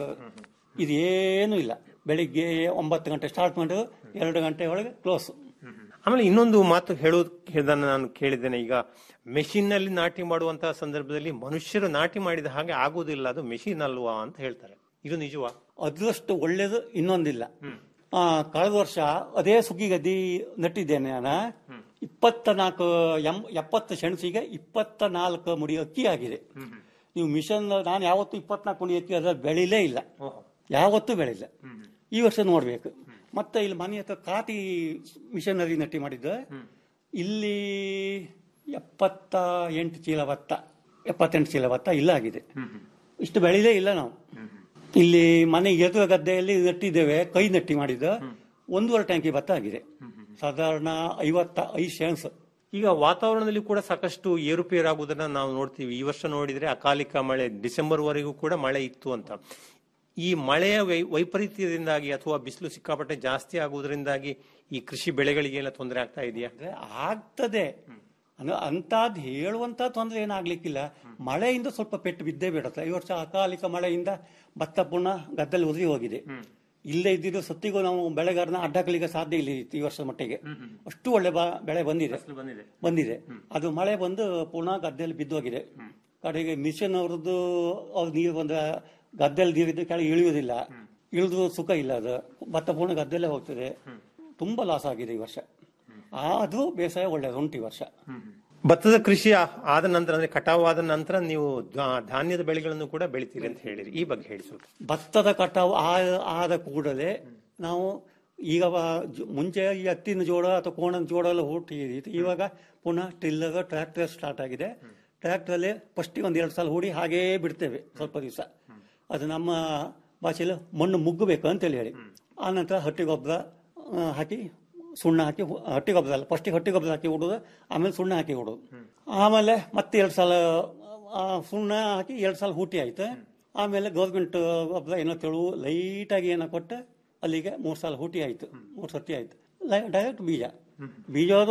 ಇದೇನೂ ಇಲ್ಲ ಬೆಳಿಗ್ಗೆ ಒಂಬತ್ತು ಗಂಟೆ ಸ್ಟಾರ್ಟ್ ಮಾಡಿ ಎರಡು ಗಂಟೆ ಒಳಗೆ ಕ್ಲೋಸ್ ಆಮೇಲೆ ಇನ್ನೊಂದು ಮಾತು ಹೇಳೋದು ಇದನ್ನ ನಾನು ಕೇಳಿದ್ದೇನೆ ಈಗ ಮೆಷಿನ್ ನಲ್ಲಿ ನಾಟಿ ಮಾಡುವಂತಹ ಸಂದರ್ಭದಲ್ಲಿ ಮನುಷ್ಯರು ನಾಟಿ ಮಾಡಿದ ಹಾಗೆ ಆಗುವುದಿಲ್ಲ ಅದು ಮೆಷಿನ್ ಅಲ್ವಾ ಅಂತ ಹೇಳ್ತಾರೆ ಇದು ನಿಜವಾ ಅದರಷ್ಟು ಒಳ್ಳೇದು ಇನ್ನೊಂದಿಲ್ಲ ಆ, ಕಳೆದ ವರ್ಷ ಅದೇ ಸುಗ್ಗಿ ಗದ್ದಿ ನಟ್ಟಿದ್ದೇನೆ ನಾನು ಇಪ್ಪತ್ತ ನಾಲ್ಕು ಎಂ ಎಪ್ಪತ್ತು ಸೆಣಸಿಗೆ ಇಪ್ಪತ್ತ ನಾಲ್ಕು ಮುಡಿ ಅಕ್ಕಿ ಆಗಿದೆ ನೀವು ಮಿಷನ್ ನಾನು ಯಾವತ್ತೂ ಇಪ್ಪತ್ನಾಲ್ಕು ಮುಡಿ ಅಕ್ಕಿ ಅದ್ರ ಬೆಳಿಲೇ ಇಲ್ಲ ಯಾವತ್ತೂ ಬೆಳಿಲ್ಲ ಈ ವರ್ಷ ನೋಡ್ಬೇಕು ಮತ್ತೆ ಇಲ್ಲಿ ಮನೆ ಹತ್ರ ಕಾಟಿ ಮಿಷನರಿ ನಟ್ಟಿ ಮಾಡಿದ್ದು ಇಲ್ಲಿ ಎಪ್ಪತ್ತ ಎಂಟು ಚೀಲ ಭತ್ತ ಎಪ್ಪತ್ತೆಂಟು ಚೀಲ ಭತ್ತ ಇಲ್ಲ ಆಗಿದೆ ಇಷ್ಟು ಬೆಳಿಲೇ ಇಲ್ಲ ನಾವು ಇಲ್ಲಿ ಮನೆ ಎದುರು ಗದ್ದೆಯಲ್ಲಿ ನಟ್ಟಿದ್ದೇವೆ ಕೈ ನಟ್ಟಿ ಮಾಡಿದ್ದು ಒಂದೂವರೆ ಟ್ಯಾಂಕಿ ಭತ್ತ ಆಗಿದೆ ಸಾಧಾರಣ ಐವತ್ತ ಐದು ಸೆಣಸ್ ಈಗ ವಾತಾವರಣದಲ್ಲಿ ಕೂಡ ಸಾಕಷ್ಟು ಏರುಪೇರಾಗುವುದನ್ನ ನಾವು ನೋಡ್ತೀವಿ ಈ ವರ್ಷ ನೋಡಿದ್ರೆ ಅಕಾಲಿಕ ಮಳೆ ಡಿಸೆಂಬರ್ ವರೆಗೂ ಕೂಡ ಮಳೆ ಇತ್ತು ಅಂತ ಈ ಮಳೆಯ ವೈ- ವೈಪರೀತ್ಯದಿಂದಾಗಿ ಅಥವಾ ಬಿಸಿಲು ಸಿಕ್ಕಾಪಟ್ಟೆ ಜಾಸ್ತಿ ಆಗುವುದರಿಂದಾಗಿ ಈ ಕೃಷಿ ಬೆಳೆಗಳಿಗೆಲ್ಲ ತೊಂದರೆ ಆಗ್ತಾ ಇದೆಯಾ ಆಗ್ತದೆ ಅಂದ್ರೆ ಅಂತಾದ್ ಹೇಳುವಂತ ತೊಂದರೆ ಏನಾಗ್ಲಿಕ್ಕಿಲ್ಲ ಮಳೆಯಿಂದ ಸ್ವಲ್ಪ ಪೆಟ್ಟು ಬಿದ್ದೇ ಬಿಡುತ್ತೆ ಈ ವರ್ಷ ಅಕಾಲಿಕ ಮಳೆಯಿಂದ ಭತ್ತ ಪುನಃ ಗದ್ದೆಲ್ಲಿ ಉದುರಿ ಹೋಗಿದೆ ಇಲ್ಲೇ ಇದ್ದಿದ್ದು ಸತ್ತಿಗೂ ನಾವು ಬೆಳೆಗಾರನ ಅಡ್ಡಾಕಲಿಕ್ಕೆ ಸಾಧ್ಯ ಇಲ್ಲ ಈ ವರ್ಷದ ಮಟ್ಟಿಗೆ ಅಷ್ಟು ಒಳ್ಳೆ ಬ- ಬೆಳೆ ಬಂದಿದೆ ಬಂದಿದೆ ಬಂದಿದೆ ಅದು ಮಳೆ ಬಂದು ಪುನಃ ಗದ್ದೆಯಲ್ಲಿ ಬಿದ್ದೋಗಿದೆ ಕಡೆಗೆ ಮಿಷನ್ ಅವ್ರದ್ದು ಅವ್ರ ನೀರು ಬಂದ ಗದ್ದೆಯಲ್ಲಿ ನೀರಿದ್ದು ಕೆಳಗೆ ಇಳಿಯುವುದಿಲ್ಲ ಇಳಿದು ಸುಖ ಇಲ್ಲ ಅದು ಭತ್ತ ಪೂರ್ಣ ಗದ್ದೆಲ್ಲೇ ಹೋಗ್ತದೆ ತುಂಬಾ ಲಾಸ್ ಆಗಿದೆ ಈ ವರ್ಷ ಆದ್ರೂ ಬೇಸಾಯ ಒಳ್ಳೆಯದು ಉಂಟು ಈ ವರ್ಷ ಭತ್ತದ ಕೃಷಿ ಆ- ಆದ ನಂತರ ಅಂದ್ರೆ ಕಟಾವು ಆದ ನಂತರ ನೀವು ಧಾ- ಧಾನ್ಯದ ಬೆಳೆಗಳನ್ನು ಕೂಡ ಬೆಳಿತೀರಿ ಅಂತ ಹೇಳಿರಿ ಈ ಬಗ್ಗೆ ಹೇಳಿ ಸ್ವಲ್ಪ ಭತ್ತದ ಕಟಾವು ಆ- ಆದ ಕೂಡಲೇ ನಾವು ಈಗ ವ- ಜ- ಮುಂಚೆ ಈ ಹತ್ತಿನ ಜೋಳ ಅಥವಾ ಕೋಣದ ಜೋಳ ಎಲ್ಲ ಹುಟ್ಟಿತ್ತು ಇವಾಗ ಪುನಃ ಟಿಲ್ಲರ್ ಟ್ರ್ಯಾಕ್ಟರ್ ಸ್ಟಾರ್ಟ್ ಆಗಿದೆ ಟ್ರ್ಯಾಕ್ಟರಲ್ಲಿ ಫಸ್ಟಿಗೆ ಒಂದು ಎರಡು ಸಲ ಹೂಡಿ ಹಾಗೇ ಬಿಡ್ತೇವೆ ಸ್ವಲ್ಪ ದಿವಸ ಅದು ನಮ್ಮ ಭಾಷೆಯಲ್ಲಿ ಮಣ್ಣು ಮುಗ್ಗಬೇಕು ಅಂತೇಳಿ ಹೇಳಿ ಆನಂತರ ಹಟ್ಟಿ ಗೊಬ್ಬರ ಆ, ಹಾಕಿ ಸುಣ್ಣ ಹಾಕಿ ಹು- ಹಟ್ಟಿ ಗೊಬ್ಬರ ಅಲ್ಲ ಫಸ್ಟಿಗೆ ಹಟ್ಟಿ ಗೊಬ್ಬರ ಹಾಕಿ ಹುಡುದು ಆಮೇಲೆ ಸುಣ್ಣ ಹಾಕಿ ಹುಡುದು ಆಮೇಲೆ ಮತ್ತೆ ಎರಡು ಸಲ ಆ, ಸುಣ್ಣ ಹಾಕಿ ಎರಡು ಸಲ ಹೂಟಿ ಆಯ್ತು ಆಮೇಲೆ ಗೌರ್ಮೆಂಟ್ ಗೊಬ್ಬರ ಏನೋ ತೆಳು ಲೈಟಾಗಿ ಏನೋ ಕೊಟ್ಟು ಅಲ್ಲಿಗೆ ಮೂರು ಸಲ ಹೂಟಿ ಆಯ್ತು ಮೂರು ಸರ್ತಿ ಆಯ್ತು ಡೈರೆಕ್ಟ್ ಬೀಜ ಬೀಜ ಅದು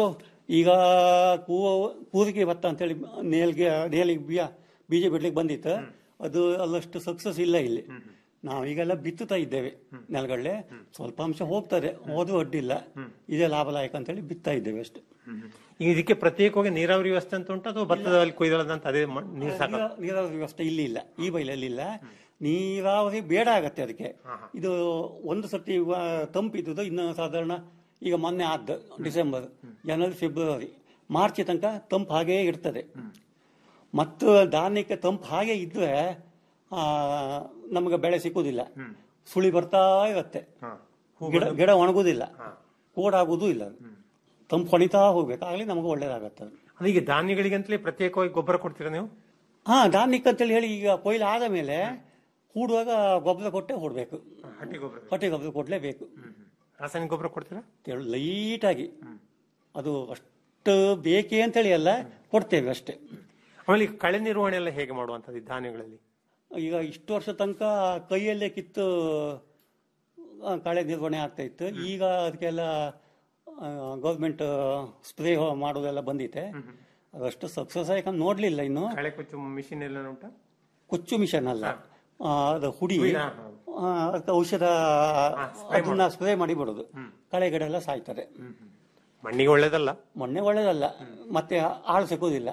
ಈಗ ಕೂ ಕೂರಿಗೆ ಭತ್ತ ಅಂತೇಳಿ ನೇಲ್ಗೆ ನೇಲಿಗೆ ಬೀಜ ಬೀಜ ಬಿಡ್ಲಿಕ್ಕೆ ಬಂದಿತ್ತು ಅದು ಅಲ್ಲಷ್ಟು ಸಕ್ಸಸ್ ಇಲ್ಲ ಇಲ್ಲಿ ನಾವೀಗೆಲ್ಲ ಬಿತ್ತುತ್ತಾ ಇದ್ದೇವೆ ನೆಲಗಡಲೆ ಸ್ವಲ್ಪ ಅಂಶ ಹೋಗ್ತದೆ ಹೋದು ಅಡ್ಡಿಲ್ಲ ಇದೇ ಲಾಭದಾಯಕ ಅಂತೇಳಿ ಬಿತ್ತಾ ಇದ್ದೇವೆ ಅಷ್ಟೇ ಈಗ ಇದಕ್ಕೆ ಪ್ರತ್ಯೇಕವಾಗಿ ನೀರಾವರಿ ವ್ಯವಸ್ಥೆ ಅಂತ ಉಂಟು ಅಥವಾ ಭತ್ತದಲ್ಲಿ ಕೊಯ್ದಳದಂತ ಅದೇ ಮ- ನೀರು ಸಾಕ ನೀರಾ- ನೀರಾವರಿ ವ್ಯವಸ್ಥೆ ಇಲ್ಲಿ ಇಲ್ಲ ಈ ಬೈಲಲ್ಲಿ ಇಲ್ಲ ನೀರಾವರಿ ಬೇಡ ಆಗತ್ತೆ ಅದಕ್ಕೆ ಇದು ಒಂದು ಸರ್ತಿ ವ- ತಂಪಿದ್ದು ಇನ್ನು ಸಾಧಾರಣ ಈಗ ಮೊನ್ನೆ ಆದ್ದು ಡಿಸೆಂಬರ್ ಜನವರಿ ಫೆಬ್ರವರಿ ಮಾರ್ಚ್ ತನಕ ತಂಪು ಹಾಗೇ ಇರ್ತದೆ ಮತ್ತು ಧಾನ್ಯಕ್ಕೆ ತಂಪು ಹಾಗೆ ಇದ್ರೆ ಆ, ನಮಗೆ ಬೆಳೆ ಸಿಕ್ಕುದಿಲ್ಲ ಸುಳಿ ಬರ್ತಾ ಇರುತ್ತೆ ಗಿಡ ಗಿಡ ಒಣಗುದಿಲ್ಲ ಕೋಡಾಗುವುದೂ ಇಲ್ಲ ತಂಪು ಹೊಣಿತಾ ಹೋಗ್ಬೇಕು ಆಗಲಿ ನಮಗೆ ಒಳ್ಳೇದಾಗತ್ತೆ ಅದು. ಅದೀಗ ಧಾನ್ಯಗಳಿಗಂತಲೇ ಪ್ರತ್ಯೇಕವಾಗಿ ಗೊಬ್ಬರ ಕೊಡ್ತೀರಾ ನೀವು ಹಾ ಧಾನ್ಯಕ್ಕೆ ಅಂತೇಳಿ ಹೇಳಿ ಈಗ ಕೊಯ್ಲು ಆದ ಮೇಲೆ ಹೂಡುವಾಗ ಗೊಬ್ಬರ ಕೊಟ್ಟೆ ಹೂಡ್ಬೇಕು ಹಟ್ಟಿ ಗೊಬ್ಬರ ಹೊಟ್ಟೆ ಗೊಬ್ಬರ ಕೊಡ್ಲೇಬೇಕು ರಾಸಾಯನಿಕ ಗೊಬ್ಬರ ಕೊಡ್ತೀರಾ ಲೈಟಾಗಿ ಅದು ಅಷ್ಟು ಬೇಕೇ ಅಂತೇಳಿ ಅಲ್ಲ ಕೊಡ್ತೇವೆ ಅಷ್ಟೇ ಆಮೇಲೆ ಈಗ ಕಳೆ ನಿರ್ವಹಣೆ ಎಲ್ಲ ಹೇಗೆ ಮಾಡುವಂತದ್ದು ಈ ಧಾನ್ಯಗಳಲ್ಲಿ ಈಗ ಇಷ್ಟು ವರ್ಷ ತನಕ ಕೈಯಲ್ಲೇ ಕಿತ್ತು ಆ, ಕಳೆ ನಿರ್ವಹಣೆ ಆಗ್ತಾ ಇತ್ತು ಈಗ ಅದಕ್ಕೆಲ್ಲ ಗೌರ್ಮೆಂಟ್ ಸ್ಪ್ರೇ ಮಾಡೋದೆಲ್ಲ ಬಂದಿದೆ ಅದಷ್ಟು ಸಕ್ಸಸ್ ಆಗಿ ನೋಡ್ಲಿಲ್ಲ ಇನ್ನು ಕಳೆ ಕೊಚ್ಚು ಮಿಷಿನ್ ಎಲ್ಲ ಉಂಟಾ ಕುಚ್ಚು ಮಿಷನ್ ಅಲ್ಲ ಆ, ಅದು ಹುಡಿ ಹುಡಿ, ಹಾ, ಆ, ಅದಕ್ಕೆ ಔಷಧ ಅದನ್ನ ಸ್ಪ್ರೇ ಮಾಡಿ ಬಿಡೋದು ಕಳೆ ಗಿಡ ಎಲ್ಲ ಸಾಯ್ತದೆ ಮಣ್ಣಿಗೆ ಒಳ್ಳೇದಲ್ಲ ಮೊನ್ನೆ ಒಳ್ಳೇದಲ್ಲ ಮತ್ತೆ ಆಳು ಸಿಗೋದಿಲ್ಲ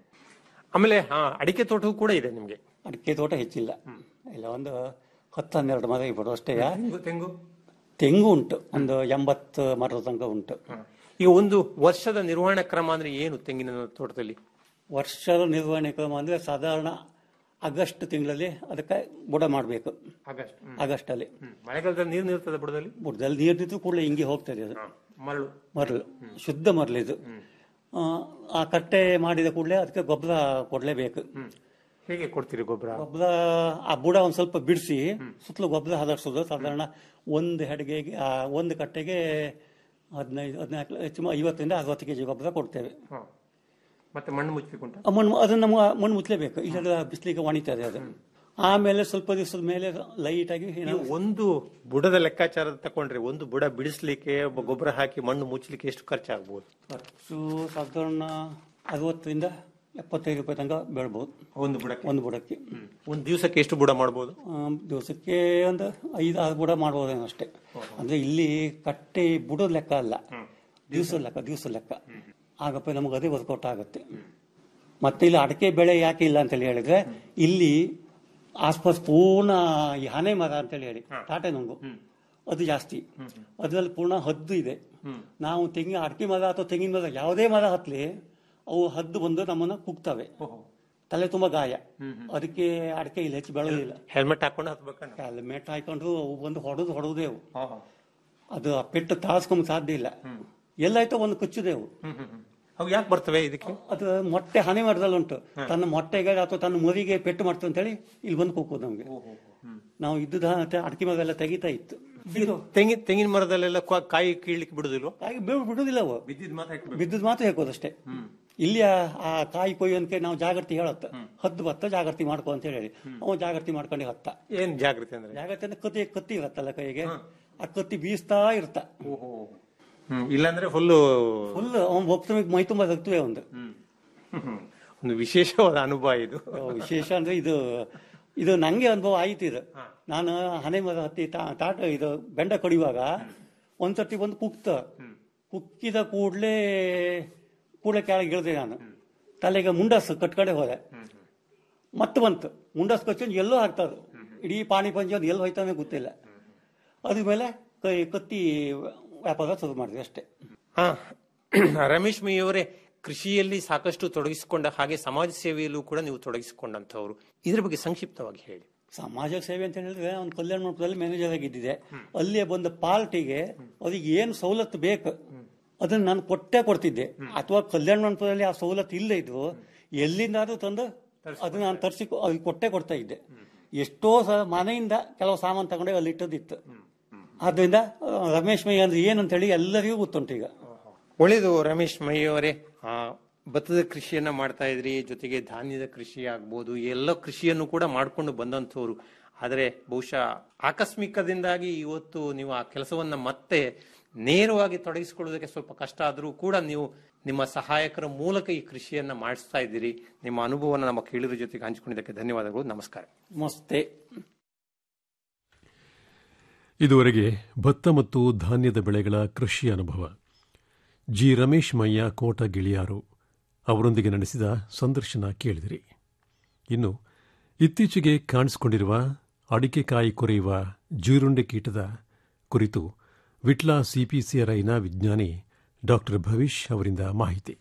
ಆಮೇಲೆ ಹಾ ಅಡಿಕೆ ತೋಟವೂ ಕೂಡ ಇದೆ ನಿಮ್ಗೆ ಅಡಿಕೆ ತೋಟ ಹೆಚ್ಚಿಲ್ಲ ಇಲ್ಲ ಒಂದು ಹತ್ತು ಹನ್ನೆರಡು ಮರ ಇರ್ಬೋದು ಅಷ್ಟೇ ತೆಂಗು ತೆಂಗು ತೆಂಗು ಉಂಟು ಒಂದು ಎಂಬತ್ತು ಮರದ ತನಕ ಉಂಟು ಈಗ ಒಂದು ವರ್ಷದ ನಿರ್ವಹಣಾ ಕ್ರಮ ಅಂದ್ರೆ ಏನು ತೆಂಗಿನ ತೋಟದಲ್ಲಿ ವರ್ಷದ ನಿರ್ವಹಣೆ ಕ್ರಮ ಅಂದ್ರೆ ಸಾಧಾರಣ ಆಗಸ್ಟ್ ತಿಂಗಳಲ್ಲಿ ಅದಕ್ಕೆ ಬುಡ ಮಾಡಬೇಕು ಆಗಸ್ಟ್ ಆಗಸ್ಟ್ ಅಲ್ಲಿ ಮಳೆಗಾಲದಲ್ಲಿ ನೀರು ನಿಲ್ತದೆ ಬುಡದಲ್ಲಿ ಬುಡದಲ್ಲಿ ನೀರು ನಿಂತು ಕೂಡಲೇ ಹಿಂಗೆ ಹೋಗ್ತದೆ ಅದು ಮರಳು ಮರಳು ಶುದ್ಧ ಮರಳು ಇದು ಆ, ಆ ಕಟ್ಟೆ ಮಾಡಿದ ಕೂಡಲೇ ಅದಕ್ಕೆ ಗೊಬ್ಬರ ಕೊಡ್ಲೇಬೇಕು ಹೇಗೆ ಕೊಡ್ತೀರಿ ಗೊಬ್ಬರ ಗೊಬ್ಬರ ಆ ಬುಡ ಒಂದ್ ಸ್ವಲ್ಪ ಬಿಡಿಸಿ ಸುತ್ತಲೂ ಗೊಬ್ಬರ ಹದರ್ಸೋದು ಸಾಧಾರಣ ಒಂದು ಹೆಡ್ಗೆಗೆ ಆ ಒಂದು ಕಟ್ಟೆಗೆ ಹದಿನೈದು ಹದಿನಾಲ್ಕು ಹೆಚ್ಚು ಐವತ್ತರಿಂದ ಅರವತ್ತು ಕೆಜಿ ಗೊಬ್ಬರ ಕೊಡ್ತೇವೆ ಮತ್ತೆ ಮಣ್ಣು ಮುಚ್ಚಬೇಕುಂಟ ಆ ಮಣ್ಣು ಅದನ್ನ ನಮ್ಗೆ ಮಣ್ಣು ಮುಚ್ಚಲೇಬೇಕು ಇಲ್ಲದ ಬಿಸಿಲಿಗೆ ಒಣಿತದೆ ಅದು ಆಮೇಲೆ ಸ್ವಲ್ಪ ದಿವಸದ ಮೇಲೆ ಲೈಟ್ ಆಗಿ ಏನೋ ಒಂದು ಬುಡದ ಲೆಕ್ಕಾಚಾರ ತಕೊಂಡ್ರೆ ಒಂದು ಬುಡ ಬಿಡಿಸ್ಲಿಕ್ಕೆ ಒಬ್ಬ ಗೊಬ್ಬರ ಹಾಕಿ ಮಣ್ಣು ಮುಚ್ಚಲಿಕ್ಕೆ ಎಷ್ಟು ಖರ್ಚಾಗ್ಬೋದು ಖರ್ಚು ಸಾಧಾರಣ ಅರವತ್ತರಿಂದ ಎಪ್ಪತ್ತೈದು ರೂಪಾಯಿ ತನಕ ಬೆಳ್ಬೋದು ಒಂದು ಬುಡಕ್ಕೆ ಒಂದು ಬುಡಕ್ಕೆ ಒಂದು ದಿವಸಕ್ಕೆ ಎಷ್ಟು ಬುಡ ಮಾಡ್ಬೋದು ಆ, ದಿವಸಕ್ಕೆ ಒಂದು ಐದು ಆರು ಬುಡ ಮಾಡ್ಬೋದೇನೋ ಅಷ್ಟೇ ಅಂದ್ರೆ ಇಲ್ಲಿ ಕಟ್ಟೆ ಬುಡದ ಲೆಕ್ಕ ಅಲ್ಲ ದಿವಸ ಲೆಕ್ಕ ದಿವಸ ಲೆಕ್ಕ ಆಗಪ್ಪ ನಮಗೆ ಅದೇ ವರ್ಕೌಟ್ ಆಗುತ್ತೆ ಮತ್ತೆ ಇಲ್ಲಿ ಅಡಕೆ ಬೆಳೆ ಯಾಕೆ ಇಲ್ಲ ಅಂತೇಳಿ ಹೇಳಿದ್ರೆ ಇಲ್ಲಿ ಆಸ್ಪಾಸ್ ಪೂರ್ಣ ಈ ಹನೆ ಮರ ಅಂತೇಳಿ ಹೇಳಿ ಟಾಟೆ ನುಂಗು ಅದು ಜಾಸ್ತಿ ಅದರಲ್ಲಿ ಪೂರ್ಣ ಹದ್ದು ಇದೆ ನಾವು ತೆಂಗಿನ ಅಡಕೆ ಮರ ಅಥವಾ ತೆಂಗಿನ ಮರ ಯಾವುದೇ ಮರ ಹತ್ಲಿ ಅವು ಹದ್ದು ಬಂದು ನಮ್ಮನ್ನ ಕುಗ್ತವೆ ತಲೆ ತುಂಬಾ ಗಾಯ ಅದಕ್ಕೆ ಅಡಕೆ ಇಲ್ಲಿ ಹೆಚ್ಚು ಬೆಳೆದಿಲ್ಲ ಹೆಲ್ಮೆಟ್ ಹಾಕೊಂಡು ಹತ್ಬೇಕಣ್ಣ ಹೆಲ್ಮೆಟ್ ಹಾಕೊಂಡು ಅವು ಬಂದು ಹೊಡೆದು ಹೊಡೆದೇವು ಅದು ಆ ಪೆಟ್ಟು ತಾಳ್ಸ್ಕೊಂಡ್ ಸಾಧ್ಯ ಇಲ್ಲ ಎಲ್ಲಾಯ್ತೋ ಒಂದು ಕಚ್ಚುದೇವು ಅವು ಯಾಕೆ ಬರ್ತವೆ ಇದಕ್ಕೆ ಅದು ಮೊಟ್ಟೆ ಹನಿ ಮರದಲ್ಲಿ ಉಂಟು ತನ್ನ ಮೊಟ್ಟೆಗೆ ಅಥವಾ ತನ್ನ ಮುರಿಗೆ ಪೆಟ್ಟು ಮಾಡ್ತು ಅಂತ ಹೇಳಿ ಇಲ್ಲಿ ಬಂದು ಕೂಕೋದು ನಮ್ಗೆ ನಾವು ಇದ್ದುದ ಅಡಕೆ ಮರ ತೆಗಿತಾ ಇತ್ತು ಇದು ತೆಂಗಿನ ತೆಂಗಿನ ಮರದಲ್ಲೆಲ್ಲ ಕ್ವ- ಕಾಯಿ ಕೀಳ್ಲಿಕ್ಕೆ ಬಿಡುದಿಲ್ವಾ ಕಾಯಿ ಬೀಳ್ ಬಿಡುದಿಲ್ಲ ಅವು ಬಿದ್ದಿದ್ ಮಾತ್ರ ಹಾಕ್ಬೇಕು. ಬಿದ್ದದ್ ಮಾತ್ರ ಹಾಕೋದಷ್ಟೇ ಇಲ್ಲಿ ಆ- ಆ ಕಾಯಿ ಕೊಯ್ಯೋನ್ಕೆ ನಾವು ಜಾಗೃತಿ ಹೇಳತ್ತ ಹದ್ದು ಬತ್ತ ಜಾಗೃತಿ ಮಾಡ್ಕೊ ಅಂತ ಹೇಳಿ ಅವ ಜಾಗೃತಿ ಮಾಡ್ಕೊಂಡು ಹತ್ತ ಏನ್ ಜಾಗೃತಿ ಅಂದ್ರೆ ಜಾಗೃತಿ ಅಂದ್ರೆ ಕತ್ತಿ ಕತ್ತಿ ಇರತ್ತಲ್ಲ ಕೈಗೆ ಆ ಕತ್ತಿ ಬೀಸ್ತಾ ಇರ್ತ ಹ್ಮ್ ಇಲ್ಲಾಂದ್ರೆ ಫುಲ್ಲು ಫುಲ್ ಅವನ್ ಹೋಗ್ತಾನೆ ಮೈ ತುಂಬಾ ರಕ್ತವೇ ಒಂದು ಒಂದು ವಿಶೇಷವಾದ ಅನುಭವ ಇದು ವಿಶೇಷ ಅಂದ್ರೆ ಇದು ಇದು ನಂಗೆ ಅನುಭವ ಆಯ್ತು ಇದು ನಾನು ಹನೆ ಮರ ಹತ್ತಿ ತಾ- ತಾಟ ಇದು ಬೆಂಡ ಕಡಿಯುವಾಗ ಒಂದ್ಸತಿ ಬಂದು ಕುಕ್ತ ಕುಕ್ಕಿದ ಕೂಡ್ಲೇ ಕೂಡಲೇ ಕೆಳಗೆ ಇಳಿದೆ ನಾನು ತಲೆಗೆ ಮುಂಡಸ್ ಕಟ್ಕಡೆ ಹೋದೆ ಮತ್ತೆ ಬಂತು ಮುಂಡಸ್ ಕಚ್ಚೊಂದು ಎಲ್ಲೋ ಆಗ್ತದೆ ಇಡೀ ಪಾಣಿ ಪಂಚ ಒಂದು ಎಲ್ಲಿ ಹೋಯ್ತಾನೆ ಗೊತ್ತಿಲ್ಲ ಅದ್ರ ಮೇಲೆ ಕೈ ಕತ್ತಿ ವ್ಯಾಪಾರ ಶುರು ಮಾಡಿದೆ ಅಷ್ಟೇ ಹಾ ರಮೇಶ್ ಮೈ ಅವರೇ ಕೃಷಿಯಲ್ಲಿ ಸಾಕಷ್ಟು ತೊಡಗಿಸಿಕೊಂಡ ಹಾಗೆ ಸಮಾಜ ಸೇವೆಯಲ್ಲೂ ಕೂಡ ನೀವು ತೊಡಗಿಸಿಕೊಂಡಂತವ್ರು ಇದ್ರ ಬಗ್ಗೆ ಸಂಕ್ಷಿಪ್ತವಾಗಿ ಹೇಳಿ ಸಮಾಜ ಸೇವೆ ಅಂತ ಹೇಳಿದ್ರೆ ಒಂದು ಕಲ್ಯಾಣ ಮಂಟಪದಲ್ಲಿ ಮ್ಯಾನೇಜರ್ ಆಗಿದ್ದಿದೆ ಅಲ್ಲೇ ಬಂದ ಪಾರ್ಟಿಗೆ ಅವ್ರಿಗೆ ಏನು ಸವಲತ್ತು ಬೇಕು ಅದನ್ನ ನಾನು ಕೊಟ್ಟೆ ಕೊಡ್ತಿದ್ದೆ ಅಥವಾ ಕಲ್ಯಾಣ ಮಂಟಪದಲ್ಲಿ ಆ ಸವಲತ್ತು ಇಲ್ಲದೆ ಇದ್ವು ಎಲ್ಲಿಂದಾದ್ರೂ ತಂದು ಅದನ್ನ ನಾನು ತರಿಸಿ ಅವ್ರಿಗೆ ಕೊಟ್ಟೆ ಕೊಡ್ತಾ ಇದ್ದೆ ಎಷ್ಟೋ ಸ ಮನೆಯಿಂದ ಕೆಲವು ಸಾಮಾನು ತಗೊಂಡೆ ಅಲ್ಲಿ ಇಟ್ಟದಿತ್ತು ಆದ್ರಿಂದ ಆ, ರಮೇಶ್ ಮೈ ಅಂದ್ರೆ ಏನಂತ ಹೇಳಿ ಎಲ್ಲರಿಗೂ ಗೊತ್ತುಂಟು ಈಗ ಒಳ್ಳೇದು ರಮೇಶ್ ಮೈ ಅವರೇ ಆ ಭತ್ತದ ಕೃಷಿಯನ್ನ ಮಾಡ್ತಾ ಇದ್ರಿ ಜೊತೆಗೆ ಧಾನ್ಯದ ಕೃಷಿ ಆಗ್ಬೋದು ಎಲ್ಲ ಕೃಷಿಯನ್ನು ಕೂಡ ಮಾಡ್ಕೊಂಡು ಬಂದಂತವ್ರು ಆದರೆ ಬಹುಶಃ ಆಕಸ್ಮಿಕದಿಂದಾಗಿ ಇವತ್ತು ನೀವು ಆ ಕೆಲಸವನ್ನ ಮತ್ತೆ ನೇರವಾಗಿ ತೊಡಗಿಸಿಕೊಳ್ಳುವುದಕ್ಕೆ ಸ್ವಲ್ಪ ಕಷ್ಟ ಆದರೂ ಕೂಡ ನೀವು ನಿಮ್ಮ ಸಹಾಯಕರ ಮೂಲಕ ಈ ಕೃಷಿಯನ್ನ ಮಾಡಿಸ್ತಾ ಇದ್ದೀರಿ ನಿಮ್ಮ ಅನುಭವವನ್ನು ನಮ್ಮ ಕೇಳಿದ್ರ ಜೊತೆಗೆ ಹಂಚಿಕೊಂಡಿದ್ದಕ್ಕೆ ಧನ್ಯವಾದಗಳು ನಮಸ್ಕಾರ ನಮಸ್ತೆ ಇದುವರೆಗೆ ಭತ್ತ ಮತ್ತು ಧಾನ್ಯದ ಬೆಳೆಗಳ ಕೃಷಿ ಅನುಭವ ಜಿ ರಮೇಶ್ ಮಯ್ಯ ಕೋಟ ಗಿಳಿಯಾರು ಅವರೊಂದಿಗೆ ನಡೆಸಿದ ಸಂದರ್ಶನ ಕೇಳಿದಿರಿ ಇನ್ನು ಇತ್ತೀಚೆಗೆ ಕಾಣಿಸಿಕೊಂಡಿರುವ ಅಡಿಕೆಕಾಯಿ ಕೊರೆಯುವ ಜೀರುಂಡೆ ಕೀಟದ ಕುರಿತು ವಿಟ್ಲ ಸಿಪಿಸಿಆರ್ಐನ ವಿಜ್ಞಾನಿ ಡಾಕ್ಟರ್ ಭವಿಷ್ ಅವರಿಂದ ಮಾಹಿತಿ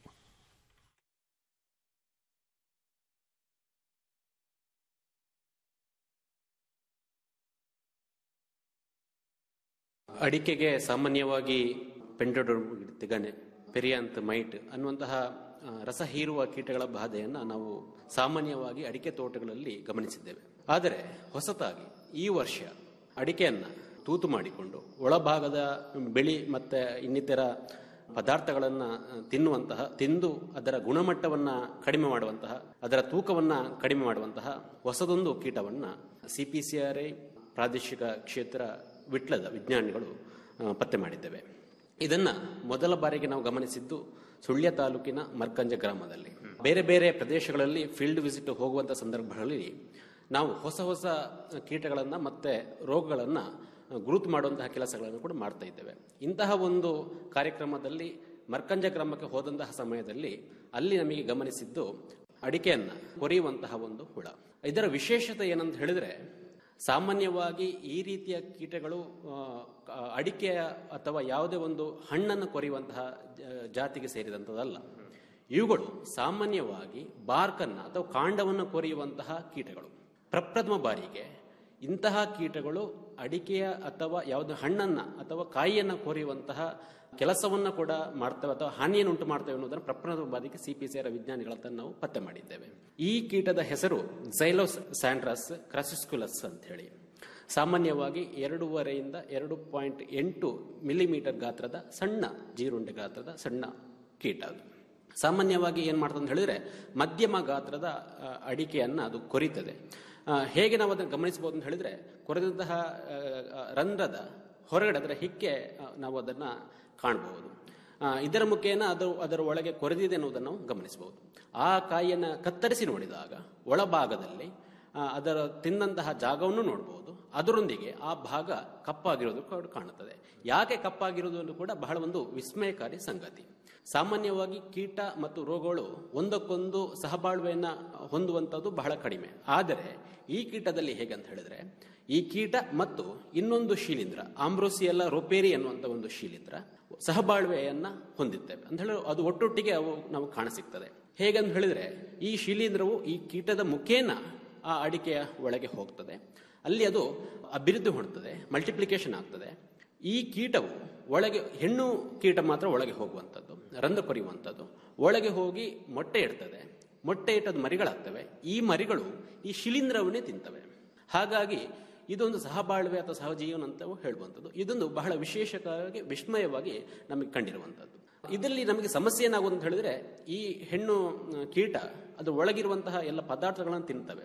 ಅಡಿಕೆಗೆ ಸಾಮಾನ್ಯವಾಗಿ ಪೆಂಡೋಡೊರ್ಮಿಗನೆ ಪೆರಿಯಾಂತ್ ಮೈಟ್ ಅನ್ನುವಂತಹ ಆ, ರಸ ಹೀರುವ ಕೀಟಗಳ ಬಾಧೆಯನ್ನು ನಾವು ಸಾಮಾನ್ಯವಾಗಿ ಅಡಿಕೆ ತೋಟಗಳಲ್ಲಿ ಗಮನಿಸಿದ್ದೇವೆ ಆದರೆ ಹೊಸತಾಗಿ ಈ ವರ್ಷ ಅಡಿಕೆಯನ್ನು ತೂತು ಮಾಡಿಕೊಂಡು ಒಳಭಾಗದ ಬೆಳಿ ಮತ್ತು ಇನ್ನಿತರ ಪದಾರ್ಥಗಳನ್ನು ತಿನ್ನುವಂತಹ ತಿಂದು ಅದರ ಗುಣಮಟ್ಟವನ್ನು ಕಡಿಮೆ ಮಾಡುವಂತಹ ಅದರ ತೂಕವನ್ನು ಕಡಿಮೆ ಮಾಡುವಂತಹ ಹೊಸದೊಂದು ಕೀಟವನ್ನು C P C R I ಪ್ರಾದೇಶಿಕ ಕ್ಷೇತ್ರ ವಿಟ್ಲದ ವಿಜ್ಞಾನಿಗಳು ಆ, ಪತ್ತೆ ಮಾಡಿದ್ದೇವೆ ಇದನ್ನ ಮೊದಲ ಬಾರಿಗೆ ನಾವು ಗಮನಿಸಿದ್ದು ಸುಳ್ಯ ತಾಲೂಕಿನ ಮರ್ಕಂಜ ಗ್ರಾಮದಲ್ಲಿ ಬೇರೆ ಬೇರೆ ಪ್ರದೇಶಗಳಲ್ಲಿ ಫೀಲ್ಡ್ ವಿಸಿಟ್ ಹೋಗುವಂಥ ಸಂದರ್ಭಗಳಲ್ಲಿ ನಾವು ಹೊಸ ಹೊಸ ಕೀಟಗಳನ್ನು ಮತ್ತೆ ರೋಗಗಳನ್ನು ಗುರುತು ಮಾಡುವಂತಹ ಕೆಲಸಗಳನ್ನು ಕೂಡ ಮಾಡ್ತಾ ಇದ್ದೇವೆ ಇಂತಹ ಒಂದು ಕಾರ್ಯಕ್ರಮದಲ್ಲಿ ಮರ್ಕಂಜ ಗ್ರಾಮಕ್ಕೆ ಹೋದಂತಹ ಸಮಯದಲ್ಲಿ ಅಲ್ಲಿ ನಮಗೆ ಗಮನಿಸಿದ್ದು ಅಡಿಕೆಯನ್ನು ಕೊರೆಯುವಂತಹ ಒಂದು ಹುಳ ಇದರ ವಿಶೇಷತೆ ಏನಂತ ಹೇಳಿದ್ರೆ ಸಾಮಾನ್ಯವಾಗಿ ಈ ರೀತಿಯ ಕೀಟಗಳು ಆ, ಆ, ಅಡಿಕೆಯ ಅಥವಾ ಯಾವುದೇ ಒಂದು ಹಣ್ಣನ್ನು ಕೊರೆಯುವಂತಹ ಜ- ಜಾತಿಗೆ ಸೇರಿದಂಥದ್ದಲ್ಲ ಇವುಗಳು ಸಾಮಾನ್ಯವಾಗಿ ಬಾರ್ಕನ್ನು ಅಥವಾ ಕಾಂಡವನ್ನು ಕೊರೆಯುವಂತಹ ಕೀಟಗಳು ಪ್ರಪ್ರಥಮ ಬಾರಿಗೆ ಇಂತಹ ಕೀಟಗಳು ಅಡಿಕೆಯ ಅಥವಾ ಯಾವುದೇ ಹಣ್ಣನ್ನು ಅಥವಾ ಕಾಯಿಯನ್ನು ಕೊರೆಯುವಂತಹ ಕೆಲಸವನ್ನು ಕೂಡ ಮಾಡ್ತವೆ ಅಥವಾ ಹಾನಿಯನ್ನು ಉಂಟು ಮಾಡ್ತವೆ ಅನ್ನೋದನ್ನು ಪ್ರಪ್ರಥಮ ಬಾರಿಗೆ ಸಿ ಪಿ ಸಿಆರ್ ವಿಜ್ಞಾನಿಗಳಂತ ನಾವು ಪತ್ತೆ ಮಾಡಿದ್ದೇವೆ ಈ ಕೀಟದ ಹೆಸರು ಝೈಲೋಸ್ ಸ್ಯಾಂಡ್ರಸ್ ಕ್ರಾಸಿಸ್ಕುಲಸ್ ಅಂತ ಹೇಳಿ ಸಾಮಾನ್ಯವಾಗಿ ಎರಡೂವರೆಯಿಂದ ಎರಡು ಪಾಯಿಂಟ್ ಎಂಟು ಮಿಲಿಮೀಟರ್ ಗಾತ್ರದ ಸಣ್ಣ ಜೀರುಂಡೆ ಗಾತ್ರದ ಸಣ್ಣ ಕೀಟ ಅದು ಸಾಮಾನ್ಯವಾಗಿ ಏನು ಮಾಡ್ತದೆ ಅಂತ ಹೇಳಿದ್ರೆ ಮಧ್ಯಮ ಗಾತ್ರದ ಆ, ಅಡಿಕೆಯನ್ನು ಅದು ಕೊರಿತದೆ ಆ, ಹೇಗೆ ನಾವು ಅದನ್ನು ಗಮನಿಸಬಹುದು ಅಂತ ಹೇಳಿದ್ರೆ ಕೊರೆದಂತಹ ಆ, ಆ, ರಂಧ್ರದ ಹೊರಗಡೆ ಅದರ ಹಿಕ್ಕೆ ಆ, ನಾವು ಅದನ್ನು ಕಾಣಬಹುದು ಆ, ಇದರ ಮುಖೇನ ಅದು ಅದರ ಒಳಗೆ ಕೊರೆದಿದೆ ಅನ್ನೋದನ್ನು ನಾವು ಗಮನಿಸಬಹುದು ಆ ಕಾಯಿಯನ್ನು ಕತ್ತರಿಸಿ ನೋಡಿದಾಗ ಒಳಭಾಗದಲ್ಲಿ ಆ, ಅದರ ತಿಂದಂತಹ ಜಾಗವನ್ನು ನೋಡಬಹುದು ಅದರೊಂದಿಗೆ ಆ ಭಾಗ ಕಪ್ಪಾಗಿರೋದು ಕೂಡ ಕಾಣುತ್ತದೆ ಯಾಕೆ ಕಪ್ಪಾಗಿರೋದು ಅನ್ನೂ ಕೂಡ ಬಹಳ ಒಂದು ವಿಸ್ಮಯಕಾರಿ ಸಂಗತಿ ಸಾಮಾನ್ಯವಾಗಿ ಕೀಟ ಮತ್ತು ರೋಗಗಳು ಒಂದಕ್ಕೊಂದು ಸಹಬಾಳ್ವೆಯನ್ನ ಹೊಂದುವಂಥದ್ದು ಬಹಳ ಕಡಿಮೆ ಆದರೆ ಈ ಕೀಟದಲ್ಲಿ ಹೇಗೆ ಅಂತ ಹೇಳಿದ್ರೆ ಈ ಕೀಟ ಮತ್ತು ಇನ್ನೊಂದು ಶಿಲೀಂಧ್ರ ಆಮ್ರೋಸಿಯಲ್ಲ ರೋಪೇರಿ ಅನ್ನುವಂಥ ಒಂದು ಶಿಲೀಂಧ್ರ ಸಹಬಾಳ್ವೆಯನ್ನ ಹೊಂದಿದ್ದೇವೆ ಅಂತ ಹೇಳಿ ಅದು ಒಟ್ಟೊಟ್ಟಿಗೆ ಅವು ನಾವು ಕಾಣಸಿಗ್ತದೆ ಹೇಗಂತ ಹೇಳಿದ್ರೆ ಈ ಶಿಲೀಂಧ್ರವು ಈ ಕೀಟದ ಮುಖೇನ ಆ ಅಡಿಕೆಯ ಒಳಗೆ ಹೋಗ್ತದೆ ಅಲ್ಲಿ ಅದು ಅಭಿವೃದ್ಧಿ ಹೊಂದುತ್ತದೆ ಮಲ್ಟಿಪ್ಲಿಕೇಶನ್ ಆಗ್ತದೆ ಈ ಕೀಟವು ಒಳಗೆ ಹೆಣ್ಣು ಕೀಟ ಮಾತ್ರ ಒಳಗೆ ಹೋಗುವಂಥದ್ದು ರಂಧ್ರ ಕೊರೆಯುವಂಥದ್ದು ಒಳಗೆ ಹೋಗಿ ಮೊಟ್ಟೆ ಇಡ್ತದೆ ಮೊಟ್ಟೆ ಇಟ್ಟದ ಮರಿಗಳಾಗ್ತವೆ ಈ ಮರಿಗಳು ಈ ಶಿಲೀಂಧ್ರವನ್ನೇ ತಿಂತವೆ ಹಾಗಾಗಿ ಇದೊಂದು ಸಹಬಾಳ್ವೆ ಅಥವಾ ಸಹಜೀವನ ಅಂತ ಹೇಳುವಂಥದ್ದು ಇದೊಂದು ಬಹಳ ವಿಶೇಷವಾಗಿ ವಿಸ್ಮಯವಾಗಿ ನಮಗೆ ಕಂಡಿರುವಂಥದ್ದು ಇದರಲ್ಲಿ ನಮಗೆ ಸಮಸ್ಯೆ ಏನಾಗುವುದು ಅಂತ ಹೇಳಿದ್ರೆ ಈ ಹೆಣ್ಣು ಆ, ಕೀಟ ಅದು ಒಳಗಿರುವಂತಹ ಎಲ್ಲ ಪದಾರ್ಥಗಳನ್ನು ತಿಂತವೆ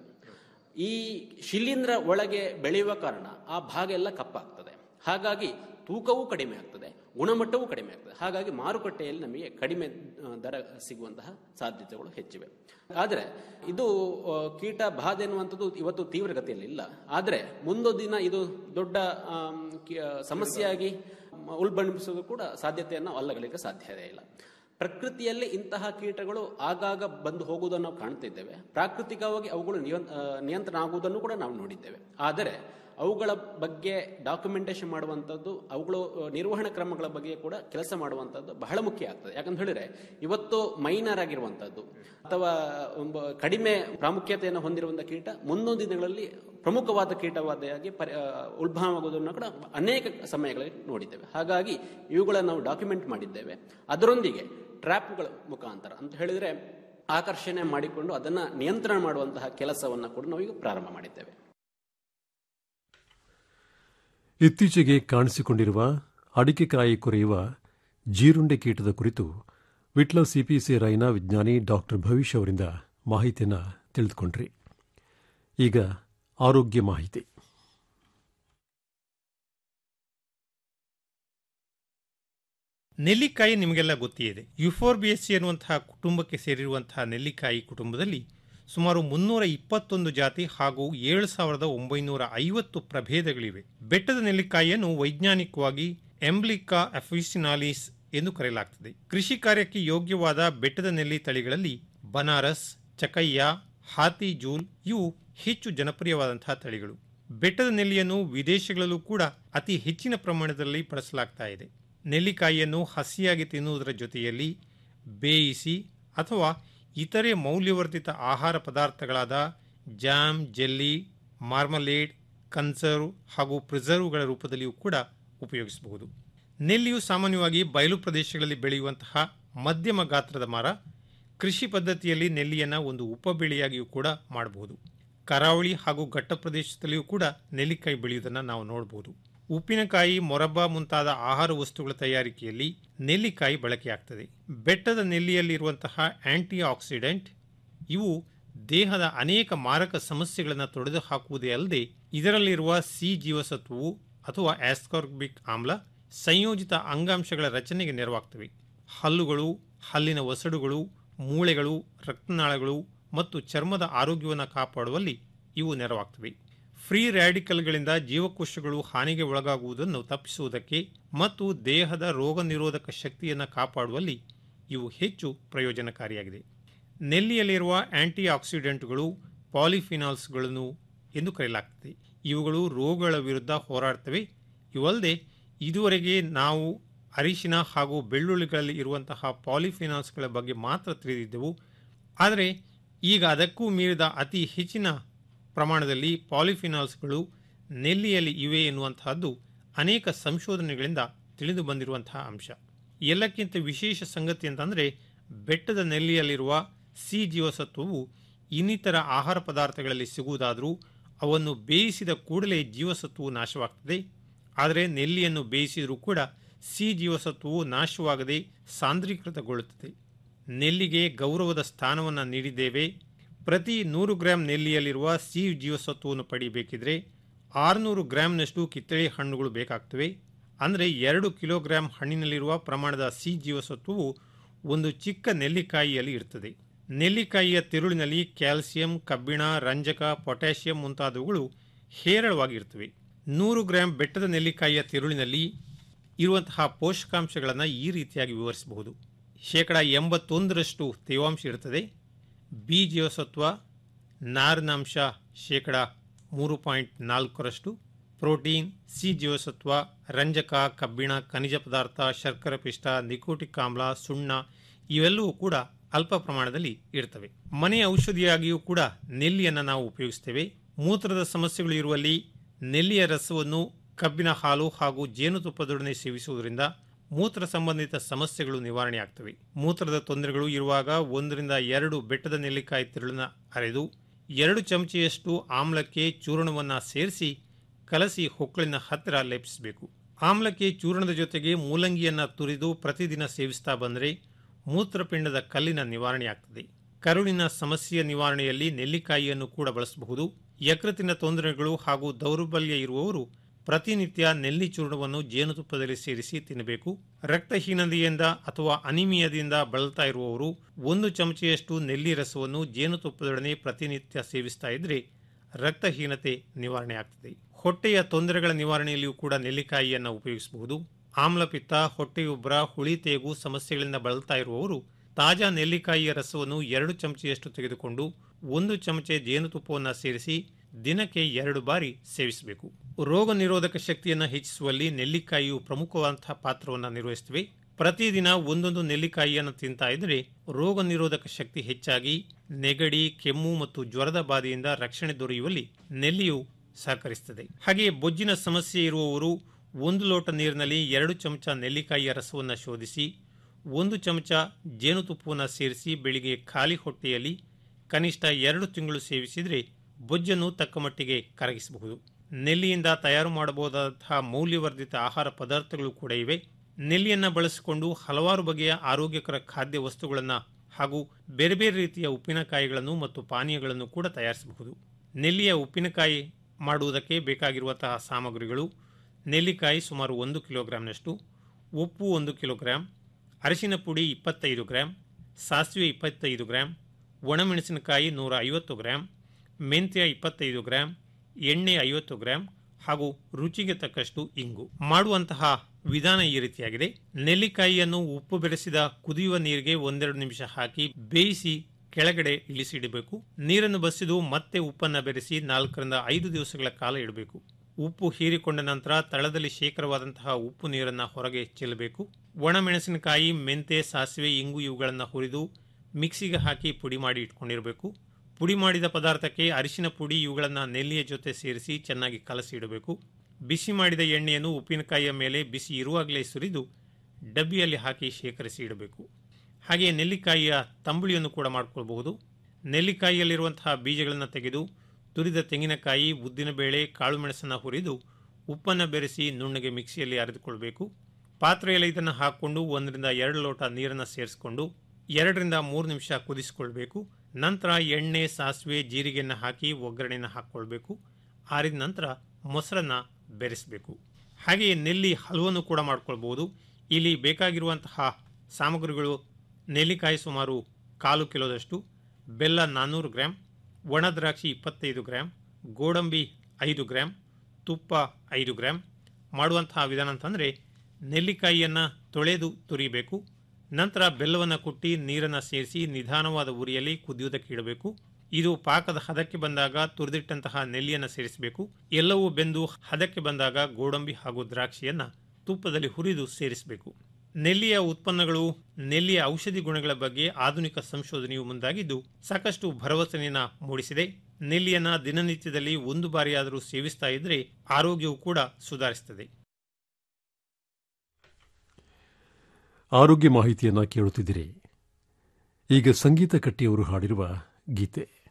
ಈ ಶಿಲೀಂಧ್ರ ಒಳಗೆ ಬೆಳೆಯುವ ಕಾರಣ ಆ ಭಾಗ ಎಲ್ಲ ಕಪ್ಪಾಗ್ತದೆ ಹಾಗಾಗಿ ತೂಕವೂ ಕಡಿಮೆ ಆಗ್ತದೆ ಗುಣಮಟ್ಟವೂ ಕಡಿಮೆ ಆಗ್ತದೆ ಹಾಗಾಗಿ ಮಾರುಕಟ್ಟೆಯಲ್ಲಿ ನಮಗೆ ಕಡಿಮೆ ಆ, ದರ ಸಿಗುವಂತಹ ಸಾಧ್ಯತೆಗಳು ಹೆಚ್ಚಿವೆ ಆದರೆ ಇದು ಆ, ಕೀಟ ಬಾಧೆ ಎನ್ನುವಂಥದ್ದು ಇವತ್ತು ತೀವ್ರಗತಿಯಲ್ಲಿ ಇಲ್ಲ ಆದರೆ ಮುಂದೊಂದು ದಿನ ಇದು ದೊಡ್ಡ ಆಮ್, ಕಿ- ಆ, ಸಮಸ್ಯೆಯಾಗಿ ಮ- ಉಲ್ಬಣಿಸುವುದು ಕೂಡ ಸಾಧ್ಯತೆಯನ್ನು ಅಲ್ಲಗಲಿಕ್ಕೆ ಸಾಧ್ಯವೇ ಇಲ್ಲ ಪ್ರಕೃತಿಯಲ್ಲಿ ಇಂತಹ ಕೀಟಗಳು ಆಗಾಗ ಬಂದು ಹೋಗುವುದನ್ನು ನಾವು ಕಾಣ್ತಿದ್ದೇವೆ ಪ್ರಾಕೃತಿಕವಾಗಿ ಅವುಗಳು ನಿಯಂ- ಆ, ನಿಯಂತ್ರಣ ಆಗುವುದನ್ನು ಕೂಡ ನಾವು ನೋಡಿದ್ದೇವೆ ಆದರೆ ಅವುಗಳ ಬಗ್ಗೆ ಡಾಕ್ಯುಮೆಂಟೇಶನ್ ಮಾಡುವಂಥದ್ದು ಅವುಗಳು ಆ, ನಿರ್ವಹಣಾ ಕ್ರಮಗಳ ಬಗ್ಗೆ ಕೂಡ ಕೆಲಸ ಮಾಡುವಂಥದ್ದು ಬಹಳ ಮುಖ್ಯ ಆಗ್ತದೆ ಯಾಕಂತ ಹೇಳಿದ್ರೆ ಇವತ್ತು ಮೈನರ್ ಆಗಿರುವಂಥದ್ದು ಅಥವಾ ಒಂದು ಕಡಿಮೆ ಪ್ರಾಮುಖ್ಯತೆಯನ್ನು ಹೊಂದಿರುವಂತಹ ಕೀಟ ಮುಂದೊಂದು ದಿನಗಳಲ್ಲಿ ಪ್ರಮುಖವಾದ ಕೀಟವಾದಿಯಾಗಿ ಪರಿ ಆ, ಉಲ್ಬಣವಾಗುವುದನ್ನು ಕೂಡ ಅನೇಕ ಸಮಯಗಳಲ್ಲಿ ನೋಡಿದ್ದೇವೆ ಹಾಗಾಗಿ ಇವುಗಳನ್ನು ನಾವು ಡಾಕ್ಯುಮೆಂಟ್ ಮಾಡಿದ್ದೇವೆ ಅದರೊಂದಿಗೆ ಟ್ರ್ಯಾಪ್ಗಳ ಮುಖಾಂತರ ಅಂತ ಹೇಳಿದ್ರೆ ಆಕರ್ಷಣೆ ಮಾಡಿಕೊಂಡು ಅದನ್ನ ನಿಯಂತ್ರಣ ಮಾಡುವಂತಹ ಕೆಲಸವನ್ನು ಕೂಡ ನಾವು ಈಗ ಪ್ರಾರಂಭ ಮಾಡಿದ್ದೇವೆ ಇತ್ತೀಚೆಗೆ ಕಾಣಿಸಿಕೊಂಡಿರುವ ಅಡಿಕೆಕಾಯಿ ಕೊರೆಯುವ ಜೀರುಂಡೆ ಕೀಟದ ಕುರಿತು ವಿಟ್ಲ ಸಿಪಿಸಿ ರೈನ ವಿಜ್ಞಾನಿ ಡಾಕ್ಟರ್ ಭವಿಷ್ ಅವರಿಂದ ಮಾಹಿತಿಯನ್ನು ತಿಳಿದುಕೊಂಡ್ರಿ ಈಗ ಆರೋಗ್ಯ ಮಾಹಿತಿ ನೆಲ್ಲಿಕಾಯಿ ನಿಮಗೆಲ್ಲ ಗೊತ್ತೇ ಇದೆ ಯುಫೋರ್ಬಿಯಸ್ಸಿ ಎನ್ನುವಂತಹ ಕುಟುಂಬಕ್ಕೆ ಸೇರಿರುವಂತಹ ನೆಲ್ಲಿಕಾಯಿ ಕುಟುಂಬದಲ್ಲಿ ಸುಮಾರು ಮುನ್ನೂರ ಇಪ್ಪತ್ತೊಂದು ಜಾತಿ ಹಾಗೂ ಏಳು ಸಾವಿರದ ಒಂಬೈನೂರ ಐವತ್ತು ಪ್ರಭೇದಗಳಿವೆ ಬೆಟ್ಟದ ನೆಲ್ಲಿಕಾಯಿಯನ್ನು ವೈಜ್ಞಾನಿಕವಾಗಿ ಎಂಬ್ಲಿಕಾ ಅಫಿಸಿನಾಲಿಸ್ ಎಂದು ಕರೆಯಲಾಗ್ತದೆ ಕೃಷಿ ಕಾರ್ಯಕ್ಕೆ ಯೋಗ್ಯವಾದ ಬೆಟ್ಟದ ನೆಲ್ಲಿ ತಳಿಗಳಲ್ಲಿ ಬನಾರಸ್ ಚಕಯ್ಯ ಹಾತಿ ಜೂಲ್ ಇವು ಹೆಚ್ಚು ಜನಪ್ರಿಯವಾದಂತಹ ತಳಿಗಳು ಬೆಟ್ಟದ ನೆಲ್ಲಿಯನ್ನು ವಿದೇಶಗಳಲ್ಲೂ ಕೂಡ ಅತಿ ಹೆಚ್ಚಿನ ಪ್ರಮಾಣದಲ್ಲಿ ಬಳಸಲಾಗ್ತಾ ಇದೆ ನೆಲ್ಲಿಕಾಯಿಯನ್ನು ಹಸಿಯಾಗಿ ತಿನ್ನುವುದರ ಜೊತೆಯಲ್ಲಿ ಬೇಯಿಸಿ ಅಥವಾ ಇತರೆ ಮೌಲ್ಯವರ್ಧಿತ ಆಹಾರ ಪದಾರ್ಥಗಳಾದ ಜಾಮ್ ಜೆಲ್ಲಿ ಮಾರ್ಮಲೇಡ್ ಕನ್ಸರ್ವ್ ಹಾಗೂ ಪ್ರಿಸರ್ವ್ಗಳ ರೂಪದಲ್ಲಿಯೂ ಕೂಡ ಉಪಯೋಗಿಸಬಹುದು ನೆಲ್ಲಿಯು ಸಾಮಾನ್ಯವಾಗಿ ಬಯಲು ಪ್ರದೇಶಗಳಲ್ಲಿ ಬೆಳೆಯುವಂತಹ ಮಧ್ಯಮ ಗಾತ್ರದ ಮರ ಕೃಷಿ ಪದ್ಧತಿಯಲ್ಲಿ ನೆಲ್ಲಿಯನ್ನು ಒಂದು ಉಪಬೆಳೆಯಾಗಿಯೂ ಕೂಡ ಮಾಡಬಹುದು ಕರಾವಳಿ ಹಾಗೂ ಘಟ್ಟ ಪ್ರದೇಶದಲ್ಲಿಯೂ ಕೂಡ ನೆಲ್ಲಿಕಾಯಿ ಬೆಳೆಯುವುದನ್ನು ನಾವು ನೋಡಬಹುದು ಉಪ್ಪಿನಕಾಯಿ ಮೊರಬ್ಬ ಮುಂತಾದ ಆಹಾರ ವಸ್ತುಗಳ ತಯಾರಿಕೆಯಲ್ಲಿ ನೆಲ್ಲಿಕಾಯಿ ಬಳಕೆಯಾಗ್ತದೆ ಬೆಟ್ಟದ ನೆಲ್ಲಿಯಲ್ಲಿರುವಂತಹ ಆಂಟಿ ಆಕ್ಸಿಡೆಂಟ್ ಇವು ದೇಹದ ಅನೇಕ ಮಾರಕ ಸಮಸ್ಯೆಗಳನ್ನು ತೊಡೆದು ಹಾಕುವುದೇ ಅಲ್ಲದೆ ಇದರಲ್ಲಿರುವ ಸಿ ಜೀವಸತ್ವವು ಅಥವಾ ಆಸ್ಕಾರ್ಬಿಕ್ ಆಮ್ಲ ಸಂಯೋಜಿತ ಅಂಗಾಂಶಗಳ ರಚನೆಗೆ ನೆರವಾಗ್ತವೆ ಹಲ್ಲುಗಳು ಹಲ್ಲಿನ ಒಸಡುಗಳು ಮೂಳೆಗಳು ರಕ್ತನಾಳಗಳು ಮತ್ತು ಚರ್ಮದ ಆರೋಗ್ಯವನ್ನು ಕಾಪಾಡುವಲ್ಲಿ ಇವು ನೆರವಾಗ್ತವೆ ಫ್ರೀ ರ್ಯಾಡಿಕಲ್ಗಳಿಂದ ಜೀವಕೋಶಗಳು ಹಾನಿಗೆ ಒಳಗಾಗುವುದನ್ನು ತಪ್ಪಿಸುವುದಕ್ಕೆ ಮತ್ತು ದೇಹದ ರೋಗ ನಿರೋಧಕ ಶಕ್ತಿಯನ್ನು ಕಾಪಾಡುವಲ್ಲಿ ಇವು ಹೆಚ್ಚು ಪ್ರಯೋಜನಕಾರಿಯಾಗಿದೆ ನೆಲ್ಲಿಯಲ್ಲಿರುವ ಆಂಟಿ ಆಕ್ಸಿಡೆಂಟ್ಗಳು ಪಾಲಿಫಿನಾಲ್ಸ್ಗಳನ್ನು ಎಂದು ಕರೆಯಲಾಗ್ತದೆ ಇವುಗಳು ರೋಗಗಳ ವಿರುದ್ಧ ಹೋರಾಡ್ತವೆ ಇವಲ್ಲದೆ ಇದುವರೆಗೆ ನಾವು ಅರಿಶಿನ ಹಾಗೂ ಬೆಳ್ಳುಳ್ಳಿಗಳಲ್ಲಿ ಇರುವಂತಹ ಪಾಲಿಫಿನಾಲ್ಸ್ಗಳ ಬಗ್ಗೆ ಮಾತ್ರ ತಿಳಿದಿದ್ದೆವು ಆದರೆ ಈಗ ಅದಕ್ಕೂ ಮೀರಿದ ಅತಿ ಹೆಚ್ಚಿನ ಪ್ರಮಾಣದಲ್ಲಿ ಪಾಲಿಫಿನಾಲ್ಸ್ಗಳು ನೆಲ್ಲಿಯಲ್ಲಿ ಇವೆ ಎನ್ನುವಂತಹದ್ದು ಅನೇಕ ಸಂಶೋಧನೆಗಳಿಂದ ತಿಳಿದು ಬಂದಿರುವಂತಹ ಅಂಶ ಎಲ್ಲಕ್ಕಿಂತ ವಿಶೇಷ ಸಂಗತಿ ಅಂತಂದರೆ ಬೆಟ್ಟದ ನೆಲ್ಲಿಯಲ್ಲಿರುವ ಸಿ ಜೀವಸತ್ವವು ಇನ್ನಿತರ ಆಹಾರ ಪದಾರ್ಥಗಳಲ್ಲಿ ಸಿಗುವುದಾದರೂ ಅವನ್ನು ಬೇಯಿಸಿದ ಕೂಡಲೇ ಜೀವಸತ್ವವು ನಾಶವಾಗ್ತದೆ ಆದರೆ ನೆಲ್ಲಿಯನ್ನು ಬೇಯಿಸಿದರೂ ಕೂಡ ಸಿ ಜೀವಸತ್ವವು ನಾಶವಾಗದೆ ಸಾಂದ್ರೀಕೃತಗೊಳ್ಳುತ್ತದೆ ನೆಲ್ಲಿಗೆ ಗೌರವದ ಸ್ಥಾನವನ್ನು ನೀಡಿದ್ದೇವೆ ಪ್ರತಿ ನೂರು ಗ್ರಾಂ ನೆಲ್ಲಿಯಲ್ಲಿರುವ ಸಿ ಜೀವಸತ್ವವನ್ನು ಪಡೆಯಬೇಕಿದ್ರೆ ಆರುನೂರು ಗ್ರಾಂನಷ್ಟು ಕಿತ್ತಳೆ ಹಣ್ಣುಗಳು ಬೇಕಾಗ್ತವೆ ಅಂದರೆ ಎರಡು ಕಿಲೋಗ್ರಾಂ ಹಣ್ಣಿನಲ್ಲಿರುವ ಪ್ರಮಾಣದ ಸಿ ಜೀವಸತ್ವವು ಒಂದು ಚಿಕ್ಕ ನೆಲ್ಲಿಕಾಯಿಯಲ್ಲಿ ಇರ್ತದೆ ನೆಲ್ಲಿಕಾಯಿಯ ತಿರುಳಿನಲ್ಲಿ ಕ್ಯಾಲ್ಸಿಯಂ ಕಬ್ಬಿಣ ರಂಜಕ ಪೊಟ್ಯಾಷಿಯಂ ಮುಂತಾದವುಗಳು ಹೇರಳವಾಗಿರ್ತವೆ ನೂರು ಗ್ರಾಂ ಬೆಟ್ಟದ ನೆಲ್ಲಿಕಾಯಿಯ ತಿರುಳಿನಲ್ಲಿ ಇರುವಂತಹ ಪೋಷಕಾಂಶಗಳನ್ನು ಈ ರೀತಿಯಾಗಿ ವಿವರಿಸಬಹುದು ಶೇಕಡ ಎಂಬತ್ತೊಂದರಷ್ಟು ತೇವಾಂಶ ಇರುತ್ತದೆ ಬಿ ಜೀವಸತ್ವ ನಾರಿನಾಂಶ ಶೇಕಡ ಮೂರು ಪಾಯಿಂಟ್ ನಾಲ್ಕರಷ್ಟು ಪ್ರೋಟೀನ್ ಸಿ ಜೀವಸತ್ವ ರಂಜಕ ಕಬ್ಬಿಣ ಖನಿಜ ಪದಾರ್ಥ ಶರ್ಕರ ಪಿಷ್ಟ ನಿಕೋಟಿಕ್ ಆಮ್ಲ ಸುಣ್ಣ ಇವೆಲ್ಲವೂ ಕೂಡ ಅಲ್ಪ ಪ್ರಮಾಣದಲ್ಲಿ ಇರ್ತವೆ ಮನೆ ಔಷಧಿಯಾಗಿಯೂ ಕೂಡ ನೆಲ್ಲಿಯನ್ನು ನಾವು ಉಪಯೋಗಿಸ್ತೇವೆ ಮೂತ್ರದ ಸಮಸ್ಯೆಗಳು ಇರುವಲ್ಲಿ ನೆಲ್ಲಿಯ ರಸವನ್ನು ಕಬ್ಬಿನ ಹಾಲು ಹಾಗೂ ಜೇನುತುಪ್ಪದೊಡನೆ ಸೇವಿಸುವುದರಿಂದ ಮೂತ್ರ ಸಂಬಂಧಿತ ಸಮಸ್ಯೆಗಳು ನಿವಾರಣೆಯಾಗ್ತವೆ ಮೂತ್ರದ ತೊಂದರೆಗಳು ಇರುವಾಗ ಒಂದರಿಂದ ಎರಡು ಬೆಟ್ಟದ ನೆಲ್ಲಿಕಾಯಿ ತಿರುಳನ್ನ ಅರೆದು ಎರಡು ಚಮಚೆಯಷ್ಟು ಆಮ್ಲಕ್ಕೆ ಚೂರ್ಣವನ್ನು ಸೇರಿಸಿ ಕಲಸಿ ಹೊಕ್ಕಳಿನ ಹತ್ತಿರ ಲೇಪಿಸಬೇಕು ಆಮ್ಲಕ್ಕೆ ಚೂರ್ಣದ ಜೊತೆಗೆ ಮೂಲಂಗಿಯನ್ನು ತುರಿದು ಪ್ರತಿದಿನ ಸೇವಿಸ್ತಾ ಬಂದರೆ ಮೂತ್ರಪಿಂಡದ ಕಲ್ಲಿನ ನಿವಾರಣೆಯಾಗ್ತದೆ ಕರುಳಿನ ಸಮಸ್ಯೆಯ ನಿವಾರಣೆಯಲ್ಲಿ ನೆಲ್ಲಿಕಾಯಿಯನ್ನು ಕೂಡ ಬಳಸಬಹುದು ಯಕೃತಿನ ತೊಂದರೆಗಳು ಹಾಗೂ ದೌರ್ಬಲ್ಯ ಇರುವವರು ಪ್ರತಿನಿತ್ಯ ನೆಲ್ಲಿ ಚೂರ್ಣವನ್ನು ಜೇನುತುಪ್ಪದಲ್ಲಿ ಸೇರಿಸಿ ತಿನ್ನಬೇಕು ರಕ್ತಹೀನತೆಯಿಂದ ಅಥವಾ ಅನಿಮಿಯದಿಂದ ಬಳಲ್ತಾ ಇರುವವರು ಒಂದು ಚಮಚೆಯಷ್ಟು ನೆಲ್ಲಿ ರಸವನ್ನು ಜೇನುತುಪ್ಪದೊಡನೆ ಪ್ರತಿನಿತ್ಯ ಸೇವಿಸ್ತಾ ಇದ್ರೆ ರಕ್ತಹೀನತೆ ನಿವಾರಣೆ ಆಗ್ತದೆ ಹೊಟ್ಟೆಯ ತೊಂದರೆಗಳ ನಿವಾರಣೆಯಲ್ಲಿಯೂ ಕೂಡ ನೆಲ್ಲಿಕಾಯಿಯನ್ನು ಉಪಯೋಗಿಸಬಹುದು ಆಮ್ಲಪಿತ್ತ ಹೊಟ್ಟೆಯುಬ್ಬರ ಹುಳಿ ತೇಗು ಸಮಸ್ಯೆಗಳಿಂದ ಬಳಲ್ತಾ ಇರುವವರು ತಾಜಾ ನೆಲ್ಲಿಕಾಯಿಯ ರಸವನ್ನು ಎರಡು ಚಮಚೆಯಷ್ಟು ತೆಗೆದುಕೊಂಡು ಒಂದು ಚಮಚೆ ಜೇನುತುಪ್ಪವನ್ನು ಸೇರಿಸಿ ದಿನಕ್ಕೆ ಎರಡು ಬಾರಿ ಸೇವಿಸಬೇಕು ರೋಗ ನಿರೋಧಕ ಶಕ್ತಿಯನ್ನು ಹೆಚ್ಚಿಸುವಲ್ಲಿ ನೆಲ್ಲಿಕಾಯಿಯು ಪ್ರಮುಖವಾದಂತಹ ಪಾತ್ರವನ್ನು ನಿರ್ವಹಿಸುತ್ತವೆ ಪ್ರತಿದಿನ ಒಂದೊಂದು ನೆಲ್ಲಿಕಾಯಿಯನ್ನು ತಿಂತಾ ಇದ್ರೆ ರೋಗ ನಿರೋಧಕ ಶಕ್ತಿ ಹೆಚ್ಚಾಗಿ ನೆಗಡಿ ಕೆಮ್ಮು ಮತ್ತು ಜ್ವರದ ಬಾಧೆಯಿಂದ ರಕ್ಷಣೆ ದೊರೆಯುವಲ್ಲಿ ನೆಲ್ಲಿಯು ಸಹಕರಿಸುತ್ತದೆ ಹಾಗೆಯೇ ಬೊಜ್ಜಿನ ಸಮಸ್ಯೆ ಇರುವವರು ಒಂದು ಲೋಟ ನೀರಿನಲ್ಲಿ ಎರಡು ಚಮಚ ನೆಲ್ಲಿಕಾಯಿಯ ರಸವನ್ನು ಶೋಧಿಸಿ ಒಂದು ಚಮಚ ಜೇನುತುಪ್ಪವನ್ನು ಸೇರಿಸಿ ಬೆಳಿಗ್ಗೆ ಖಾಲಿ ಹೊಟ್ಟೆಯಲ್ಲಿ ಕನಿಷ್ಠ ಎರಡು ತಿಂಗಳು ಸೇವಿಸಿದರೆ ಬೊಜ್ಜನ್ನು ತಕ್ಕ ಮಟ್ಟಿಗೆ ಕರಗಿಸಬಹುದು ನೆಲ್ಲಿಯಿಂದ ತಯಾರು ಮಾಡಬಹುದಾದಂತಹ ಮೌಲ್ಯವರ್ಧಿತ ಆಹಾರ ಪದಾರ್ಥಗಳು ಕೂಡ ಇವೆ ನೆಲ್ಲಿಯನ್ನು ಬಳಸಿಕೊಂಡು ಹಲವಾರು ಬಗೆಯ ಆರೋಗ್ಯಕರ ಖಾದ್ಯ ವಸ್ತುಗಳನ್ನು ಹಾಗೂ ಬೇರೆ ಬೇರೆ ರೀತಿಯ ಉಪ್ಪಿನಕಾಯಿಗಳನ್ನು ಮತ್ತು ಪಾನೀಯಗಳನ್ನು ಕೂಡ ತಯಾರಿಸಬಹುದು ನೆಲ್ಲಿಯ ಉಪ್ಪಿನಕಾಯಿ ಮಾಡುವುದಕ್ಕೆ ಬೇಕಾಗಿರುವಂತಹ ಸಾಮಗ್ರಿಗಳು ನೆಲ್ಲಿಕಾಯಿ ಸುಮಾರು ಒಂದು ಕಿಲೋಗ್ರಾಂನಷ್ಟು ಉಪ್ಪು ಒಂದು ಕಿಲೋಗ್ರಾಂ ಅರಿಶಿನ ಪುಡಿ ಇಪ್ಪತ್ತೈದು ಗ್ರಾಂ ಸಾಸಿವೆ ಇಪ್ಪತ್ತೈದು ಗ್ರಾಂ ಒಣಮೆಣಸಿನಕಾಯಿ ನೂರ ಐವತ್ತು ಗ್ರಾಂ ಮೆಂತ್ಯ ಇಪ್ಪತ್ತೈದು ಗ್ರಾಂ ಎಣ್ಣೆ ಐವತ್ತು ಗ್ರಾಂ ಹಾಗೂ ರುಚಿಗೆ ತಕ್ಕಷ್ಟು ಇಂಗು ಮಾಡುವಂತಹ ವಿಧಾನ ಈ ರೀತಿಯಾಗಿದೆ ನೆಲ್ಲಿಕಾಯಿಯನ್ನು ಉಪ್ಪು ಬೆರೆಸಿದ ಕುದಿಯುವ ನೀರಿಗೆ ಒಂದೆರಡು ನಿಮಿಷ ಹಾಕಿ ಬೇಯಿಸಿ ಕೆಳಗಡೆ ಇಳಿಸಿಡಬೇಕು ನೀರನ್ನು ಬಸಿದು ಮತ್ತೆ ಉಪ್ಪನ್ನು ಬೆರೆಸಿ ನಾಲ್ಕರಿಂದ ಐದು ದಿವಸಗಳ ಕಾಲ ಇಡಬೇಕು ಉಪ್ಪು ಹೀರಿಕೊಂಡ ನಂತರ ತಳದಲ್ಲಿ ಶೇಖರವಾದಂತಹ ಉಪ್ಪು ನೀರನ್ನು ಹೊರಗೆ ಚೆಲ್ಲಬೇಕು ಒಣಮೆಣಸಿನಕಾಯಿ ಮೆಂತೆ ಸಾಸಿವೆ ಇಂಗು ಇವುಗಳನ್ನು ಹುರಿದು ಮಿಕ್ಸಿಗೆ ಹಾಕಿ ಪುಡಿ ಮಾಡಿ ಇಟ್ಕೊಂಡಿರಬೇಕು ಪುಡಿ ಮಾಡಿದ ಪದಾರ್ಥಕ್ಕೆ ಅರಿಶಿನ ಪುಡಿ ಇವುಗಳನ್ನು ನೆಲ್ಲಿಯ ಜೊತೆ ಸೇರಿಸಿ ಚೆನ್ನಾಗಿ ಕಲಸಿ ಇಡಬೇಕು ಬಿಸಿ ಮಾಡಿದ ಎಣ್ಣೆಯನ್ನು ಉಪ್ಪಿನಕಾಯಿಯ ಮೇಲೆ ಬಿಸಿ ಇರುವಾಗಲೇ ಸುರಿದು ಡಬ್ಬಿಯಲ್ಲಿ ಹಾಕಿ ಶೇಖರಿಸಿ ಇಡಬೇಕು ಹಾಗೆಯೇ ನೆಲ್ಲಿಕಾಯಿಯ ತಂಬುಳಿಯನ್ನು ಕೂಡ ಮಾಡಿಕೊಳ್ಬಹುದು ನೆಲ್ಲಿಕಾಯಿಯಲ್ಲಿರುವಂತಹ ಬೀಜಗಳನ್ನು ತೆಗೆದು ತುರಿದ ತೆಂಗಿನಕಾಯಿ ಉದ್ದಿನಬೇಳೆ ಕಾಳುಮೆಣಸನ್ನು ಹುರಿದು ಉಪ್ಪನ್ನು ಬೆರೆಸಿ ನುಣ್ಣಗೆ ಮಿಕ್ಸಿಯಲ್ಲಿ ಅರೆದುಕೊಳ್ಬೇಕು ಪಾತ್ರೆಯಲ್ಲಿ ಇದನ್ನು ಹಾಕಿಕೊಂಡು ಒಂದರಿಂದ ಎರಡು ಲೋಟ ನೀರನ್ನು ಸೇರಿಸಿಕೊಂಡು ಎರಡರಿಂದ ಮೂರು ನಿಮಿಷ ಕುದಿಸಿಕೊಳ್ಬೇಕು ನಂತರ ಎಣ್ಣೆ ಸಾಸಿವೆ ಜೀರಿಗೆಯನ್ನು ಹಾಕಿ ಒಗ್ಗರಣೆಯನ್ನು ಹಾಕ್ಕೊಳ್ಬೇಕು ಆರಿದ ನಂತರ ಮೊಸರನ್ನು ಬೆರೆಸಬೇಕು ಹಾಗೆಯೇ ನೆಲ್ಲಿ ಹಲವನ್ನು ಕೂಡ ಮಾಡ್ಕೊಳ್ಬಹುದು ಇಲ್ಲಿ ಬೇಕಾಗಿರುವಂತಹ ಸಾಮಗ್ರಿಗಳು ನೆಲ್ಲಿಕಾಯಿ ಸುಮಾರು ಕಾಲು ಕಿಲೋದಷ್ಟು ಬೆಲ್ಲ ನಾನ್ನೂರು ಗ್ರಾಂ ಒಣ ದ್ರಾಕ್ಷಿ ಇಪ್ಪತ್ತೈದು ಗ್ರಾಂ ಗೋಡಂಬಿ ಐದು ಗ್ರಾಂ ತುಪ್ಪ ಐದು ಗ್ರಾಂ ಮಾಡುವಂತಹ ವಿಧಾನ ಅಂತಂದರೆ ನೆಲ್ಲಿಕಾಯಿಯನ್ನು ತೊಳೆದು ತುರಿಬೇಕು ನಂತರ ಬೆಲ್ಲವನ್ನು ಕುಟ್ಟಿ ನೀರನ್ನು ಸೇರಿಸಿ ನಿಧಾನವಾದ ಉರಿಯಲ್ಲಿ ಕುದಿಯುವುದಕ್ಕೆ ಇಡಬೇಕು ಇದು ಪಾಕದ ಹದಕ್ಕೆ ಬಂದಾಗ ತುರಿದಿಟ್ಟಂತಹ ನೆಲ್ಲಿಯನ್ನು ಸೇರಿಸಬೇಕು ಎಲ್ಲವೂ ಬೆಂದು ಹದಕ್ಕೆ ಬಂದಾಗ ಗೋಡಂಬಿ ಹಾಗೂ ದ್ರಾಕ್ಷಿಯನ್ನು ತುಪ್ಪದಲ್ಲಿ ಹುರಿದು ಸೇರಿಸಬೇಕು ನೆಲ್ಲಿಯ ಉತ್ಪನ್ನಗಳು ನೆಲ್ಲಿಯ ಔಷಧಿ ಗುಣಗಳ ಬಗ್ಗೆ ಆಧುನಿಕ ಸಂಶೋಧನೆಯು ಮುಂದಾಗಿದ್ದು ಸಾಕಷ್ಟು ಭರವಸೆಯನ್ನ ಮೂಡಿಸಿದೆ ನೆಲ್ಲಿಯನ್ನ ದಿನನಿತ್ಯದಲ್ಲಿ ಒಂದು ಬಾರಿಯಾದರೂ ಸೇವಿಸ್ತಾ ಇದ್ರೆ ಆರೋಗ್ಯವು ಕೂಡ ಸುಧಾರಿಸುತ್ತದೆ ಆರೋಗ್ಯ ಮಾಹಿತಿಯನ್ನ ಕೇಳುತ್ತಿದ್ದೀರಿ ಈಗ ಸಂಗೀತ ಕಟ್ಟಿಯವರು ಹಾಡಿರುವ ಗೀತೆ